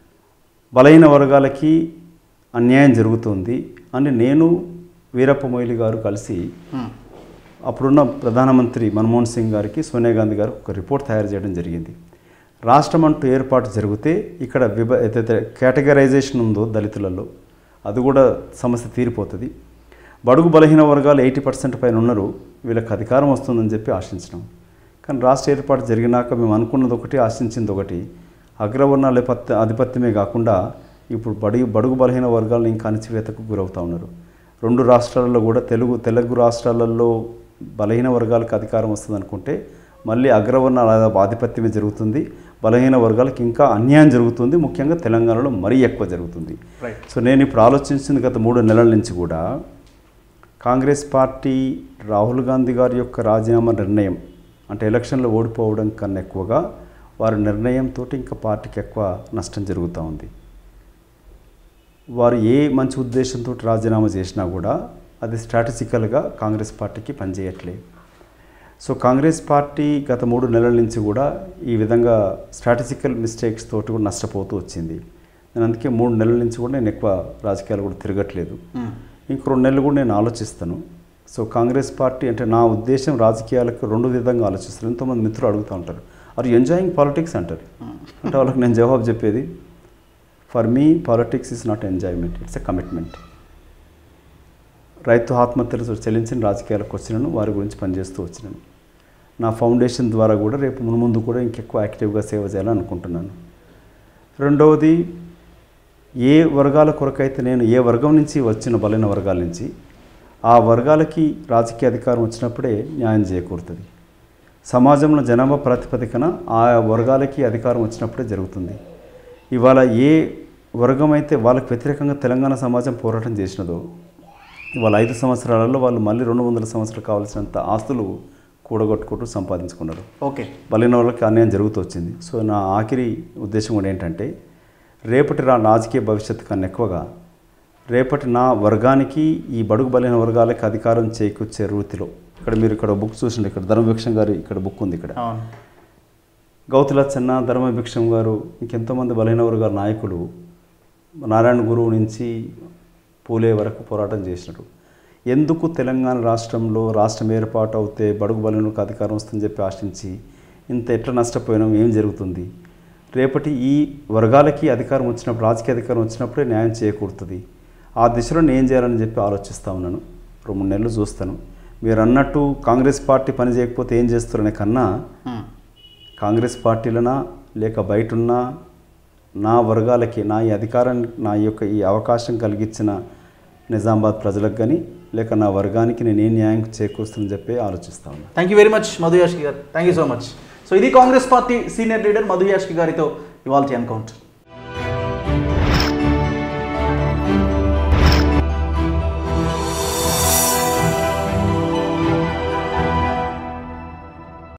బలహీన వర్గాలకి అన్యాయం జరుగుతుంది అని నేను వీరప్ప మొయిలి గారు కలిసి ఉమ్, అప్పుడున్న ప్రధానమంత్రి మన్మోహన్ సింగ్ గారికి సోనియా గాంధీ గారు ఒక రిపోర్ట్ తయారు చేయడం జరిగింది రాష్ట్రం అంటూ ఏర్పాటు జరిగితే ఇక్కడ విభ ఏదైతే కేటగరైజేషన్ ఉందో దళితులలో అది కూడా సమస్య తీరిపోతుంది బడుగు బలహీన వర్గాలు ఎయిటీ పర్సెంట్ పైన ఉన్నారు వీళ్ళకి అధికారం వస్తుందని చెప్పి ఆశించినాం కానీ రాష్ట్ర ఏర్పాటు జరిగినాక మేము అనుకున్నది ఒకటి ఆశించింది ఒకటి అగ్రవర్ణాల పత్ ఆధిపత్యమే కాకుండా ఇప్పుడు బడి బడుగు బలహీన వర్గాలను ఇంకా అణచివేతకు గురవుతూ ఉన్నారు రెండు రాష్ట్రాలలో కూడా తెలుగు తెలుగు రాష్ట్రాలలో బలహీన వర్గాలకు అధికారం వస్తుంది అనుకుంటే మళ్ళీ అగ్రవర్ణాల ఆధిపత్యమే జరుగుతుంది బలహీన వర్గాలకు ఇంకా అన్యాయం జరుగుతుంది ముఖ్యంగా తెలంగాణలో మరీ ఎక్కువ జరుగుతుంది రైట్ సో నేను ఇప్పుడు ఆలోచించింది గత మూడు నెలల నుంచి కూడా కాంగ్రెస్ పార్టీ రాహుల్ గాంధీ గారి యొక్క రాజీనామా నిర్ణయం అంటే ఎలక్షన్లో ఓడిపోవడం కన్నా ఎక్కువగా వారి నిర్ణయంతో ఇంకా పార్టీకి ఎక్కువ నష్టం జరుగుతూ ఉంది వారు ఏ మంచి ఉద్దేశంతో రాజీనామా చేసినా కూడా అది స్ట్రాటజికల్గా కాంగ్రెస్ పార్టీకి పనిచేయట్లేదు సో కాంగ్రెస్ పార్టీ గత మూడు నెలల నుంచి కూడా ఈ విధంగా స్ట్రాటజికల్ మిస్టేక్స్ తోటి కూడా నష్టపోతూ వచ్చింది నేను అందుకే మూడు నెలల నుంచి కూడా నేను ఎక్కువ రాజకీయాలు కూడా తిరగట్లేదు ఇంకో రెండు నెలలు కూడా నేను ఆలోచిస్తాను సో కాంగ్రెస్ పార్టీ అంటే నా ఉద్దేశం రాజకీయాలకు రెండు విధంగా ఆలోచిస్తాను ఎంతోమంది మిత్రులు అడుగుతూ ఉంటారు ఆర్ ఎంజాయింగ్ పాలిటిక్స్ అంటారు అంటే వాళ్ళకి నేను జవాబు చెప్పేది for me politics is not enjoyment it's a commitment రైతు ఆత్మహత్యలతో చెల్లించిన రాజకీయాలకు వచ్చినాను వారి గురించి పనిచేస్తూ వచ్చినాను నా ఫౌండేషన్ ద్వారా కూడా రేపు మున్ముందు కూడా ఇంకెక్కువ యాక్టివ్గా సేవ చేయాలని అనుకుంటున్నాను రెండవది ఏ వర్గాల కొరకైతే నేను ఏ వర్గం నుంచి వచ్చిన బలైన వర్గాల నుంచి ఆ వర్గాలకి రాజకీయ అధికారం వచ్చినప్పుడే న్యాయం చేకూరుతుంది సమాజంలో జనాభా ప్రాతిపదికన ఆ వర్గాలకి అధికారం వచ్చినప్పుడే జరుగుతుంది ఇవాళ ఏ వర్గం అయితే వాళ్ళకి వ్యతిరేకంగా తెలంగాణ సమాజం పోరాటం చేసినదో ఇవాళ ఐదు సంవత్సరాలలో వాళ్ళు మళ్ళీ రెండు వందల సంవత్సరాలు కావాల్సినంత ఆస్తులు కూడగొట్టుకుంటూ సంపాదించుకున్నారు ఓకే బలిన వాళ్ళకి అన్యాయం జరుగుతూ వచ్చింది సో నా ఆఖరి ఉద్దేశం కూడా ఏంటంటే రేపటి రా రాజకీయ భవిష్యత్తు కన్నా ఎక్కువగా రేపటి నా వర్గానికి ఈ బడుగు బలైన వర్గాలకి అధికారం చేకూర్చే వృత్తిలో ఇక్కడ మీరు ఇక్కడ బుక్ చూసిండి ఇక్కడ ధర్మభిక్షం గారి ఇక్కడ బుక్ ఉంది ఇక్కడ అవును గౌతులచ్చన్న ధర్మభిక్షం గారు ఇంకెంతోమంది బలహీన వర్గాల నాయకులు నారాయణ గురువు నుంచి పూలే వరకు పోరాటం చేసినారు ఎందుకు తెలంగాణ రాష్ట్రంలో రాష్ట్రం ఏర్పాటు అవుతే బడుగు బలహీనకు అధికారం వస్తుందని చెప్పి ఆశించి ఇంత ఎట్లా నష్టపోయినాం ఏం జరుగుతుంది రేపటి ఈ వర్గాలకి అధికారం వచ్చినప్పుడు రాజకీయ అధికారం వచ్చినప్పుడే న్యాయం చేకూరుతుంది ఆ దిశలో నేను ఏం చేయాలని చెప్పి ఆలోచిస్తూ ఉన్నాను రెండు మూడు నెలలు చూస్తాను మీరు అన్నట్టు కాంగ్రెస్ పార్టీ పని చేయకపోతే ఏం చేస్తారనే కన్నా మ్మ్. కాంగ్రెస్ పార్టీలనా లేక బయట ఉన్న నా వర్గాలకి నా ఈ అధికారం నా యొక్క ఈ అవకాశం కలిగించిన నిజామాబాద్ ప్రజలకు కానీ లేక నా వర్గానికి నేను ఏ న్యాయం చేకూరుస్తుందని చెప్పి ఆలోచిస్తా ఉన్నాను thank you very much Madhu Yaskhi గారు thank you so much so ఇది Congress party senior leader Madhu Yaskhi గారితో ఇవాళ ఎన్కౌంటర్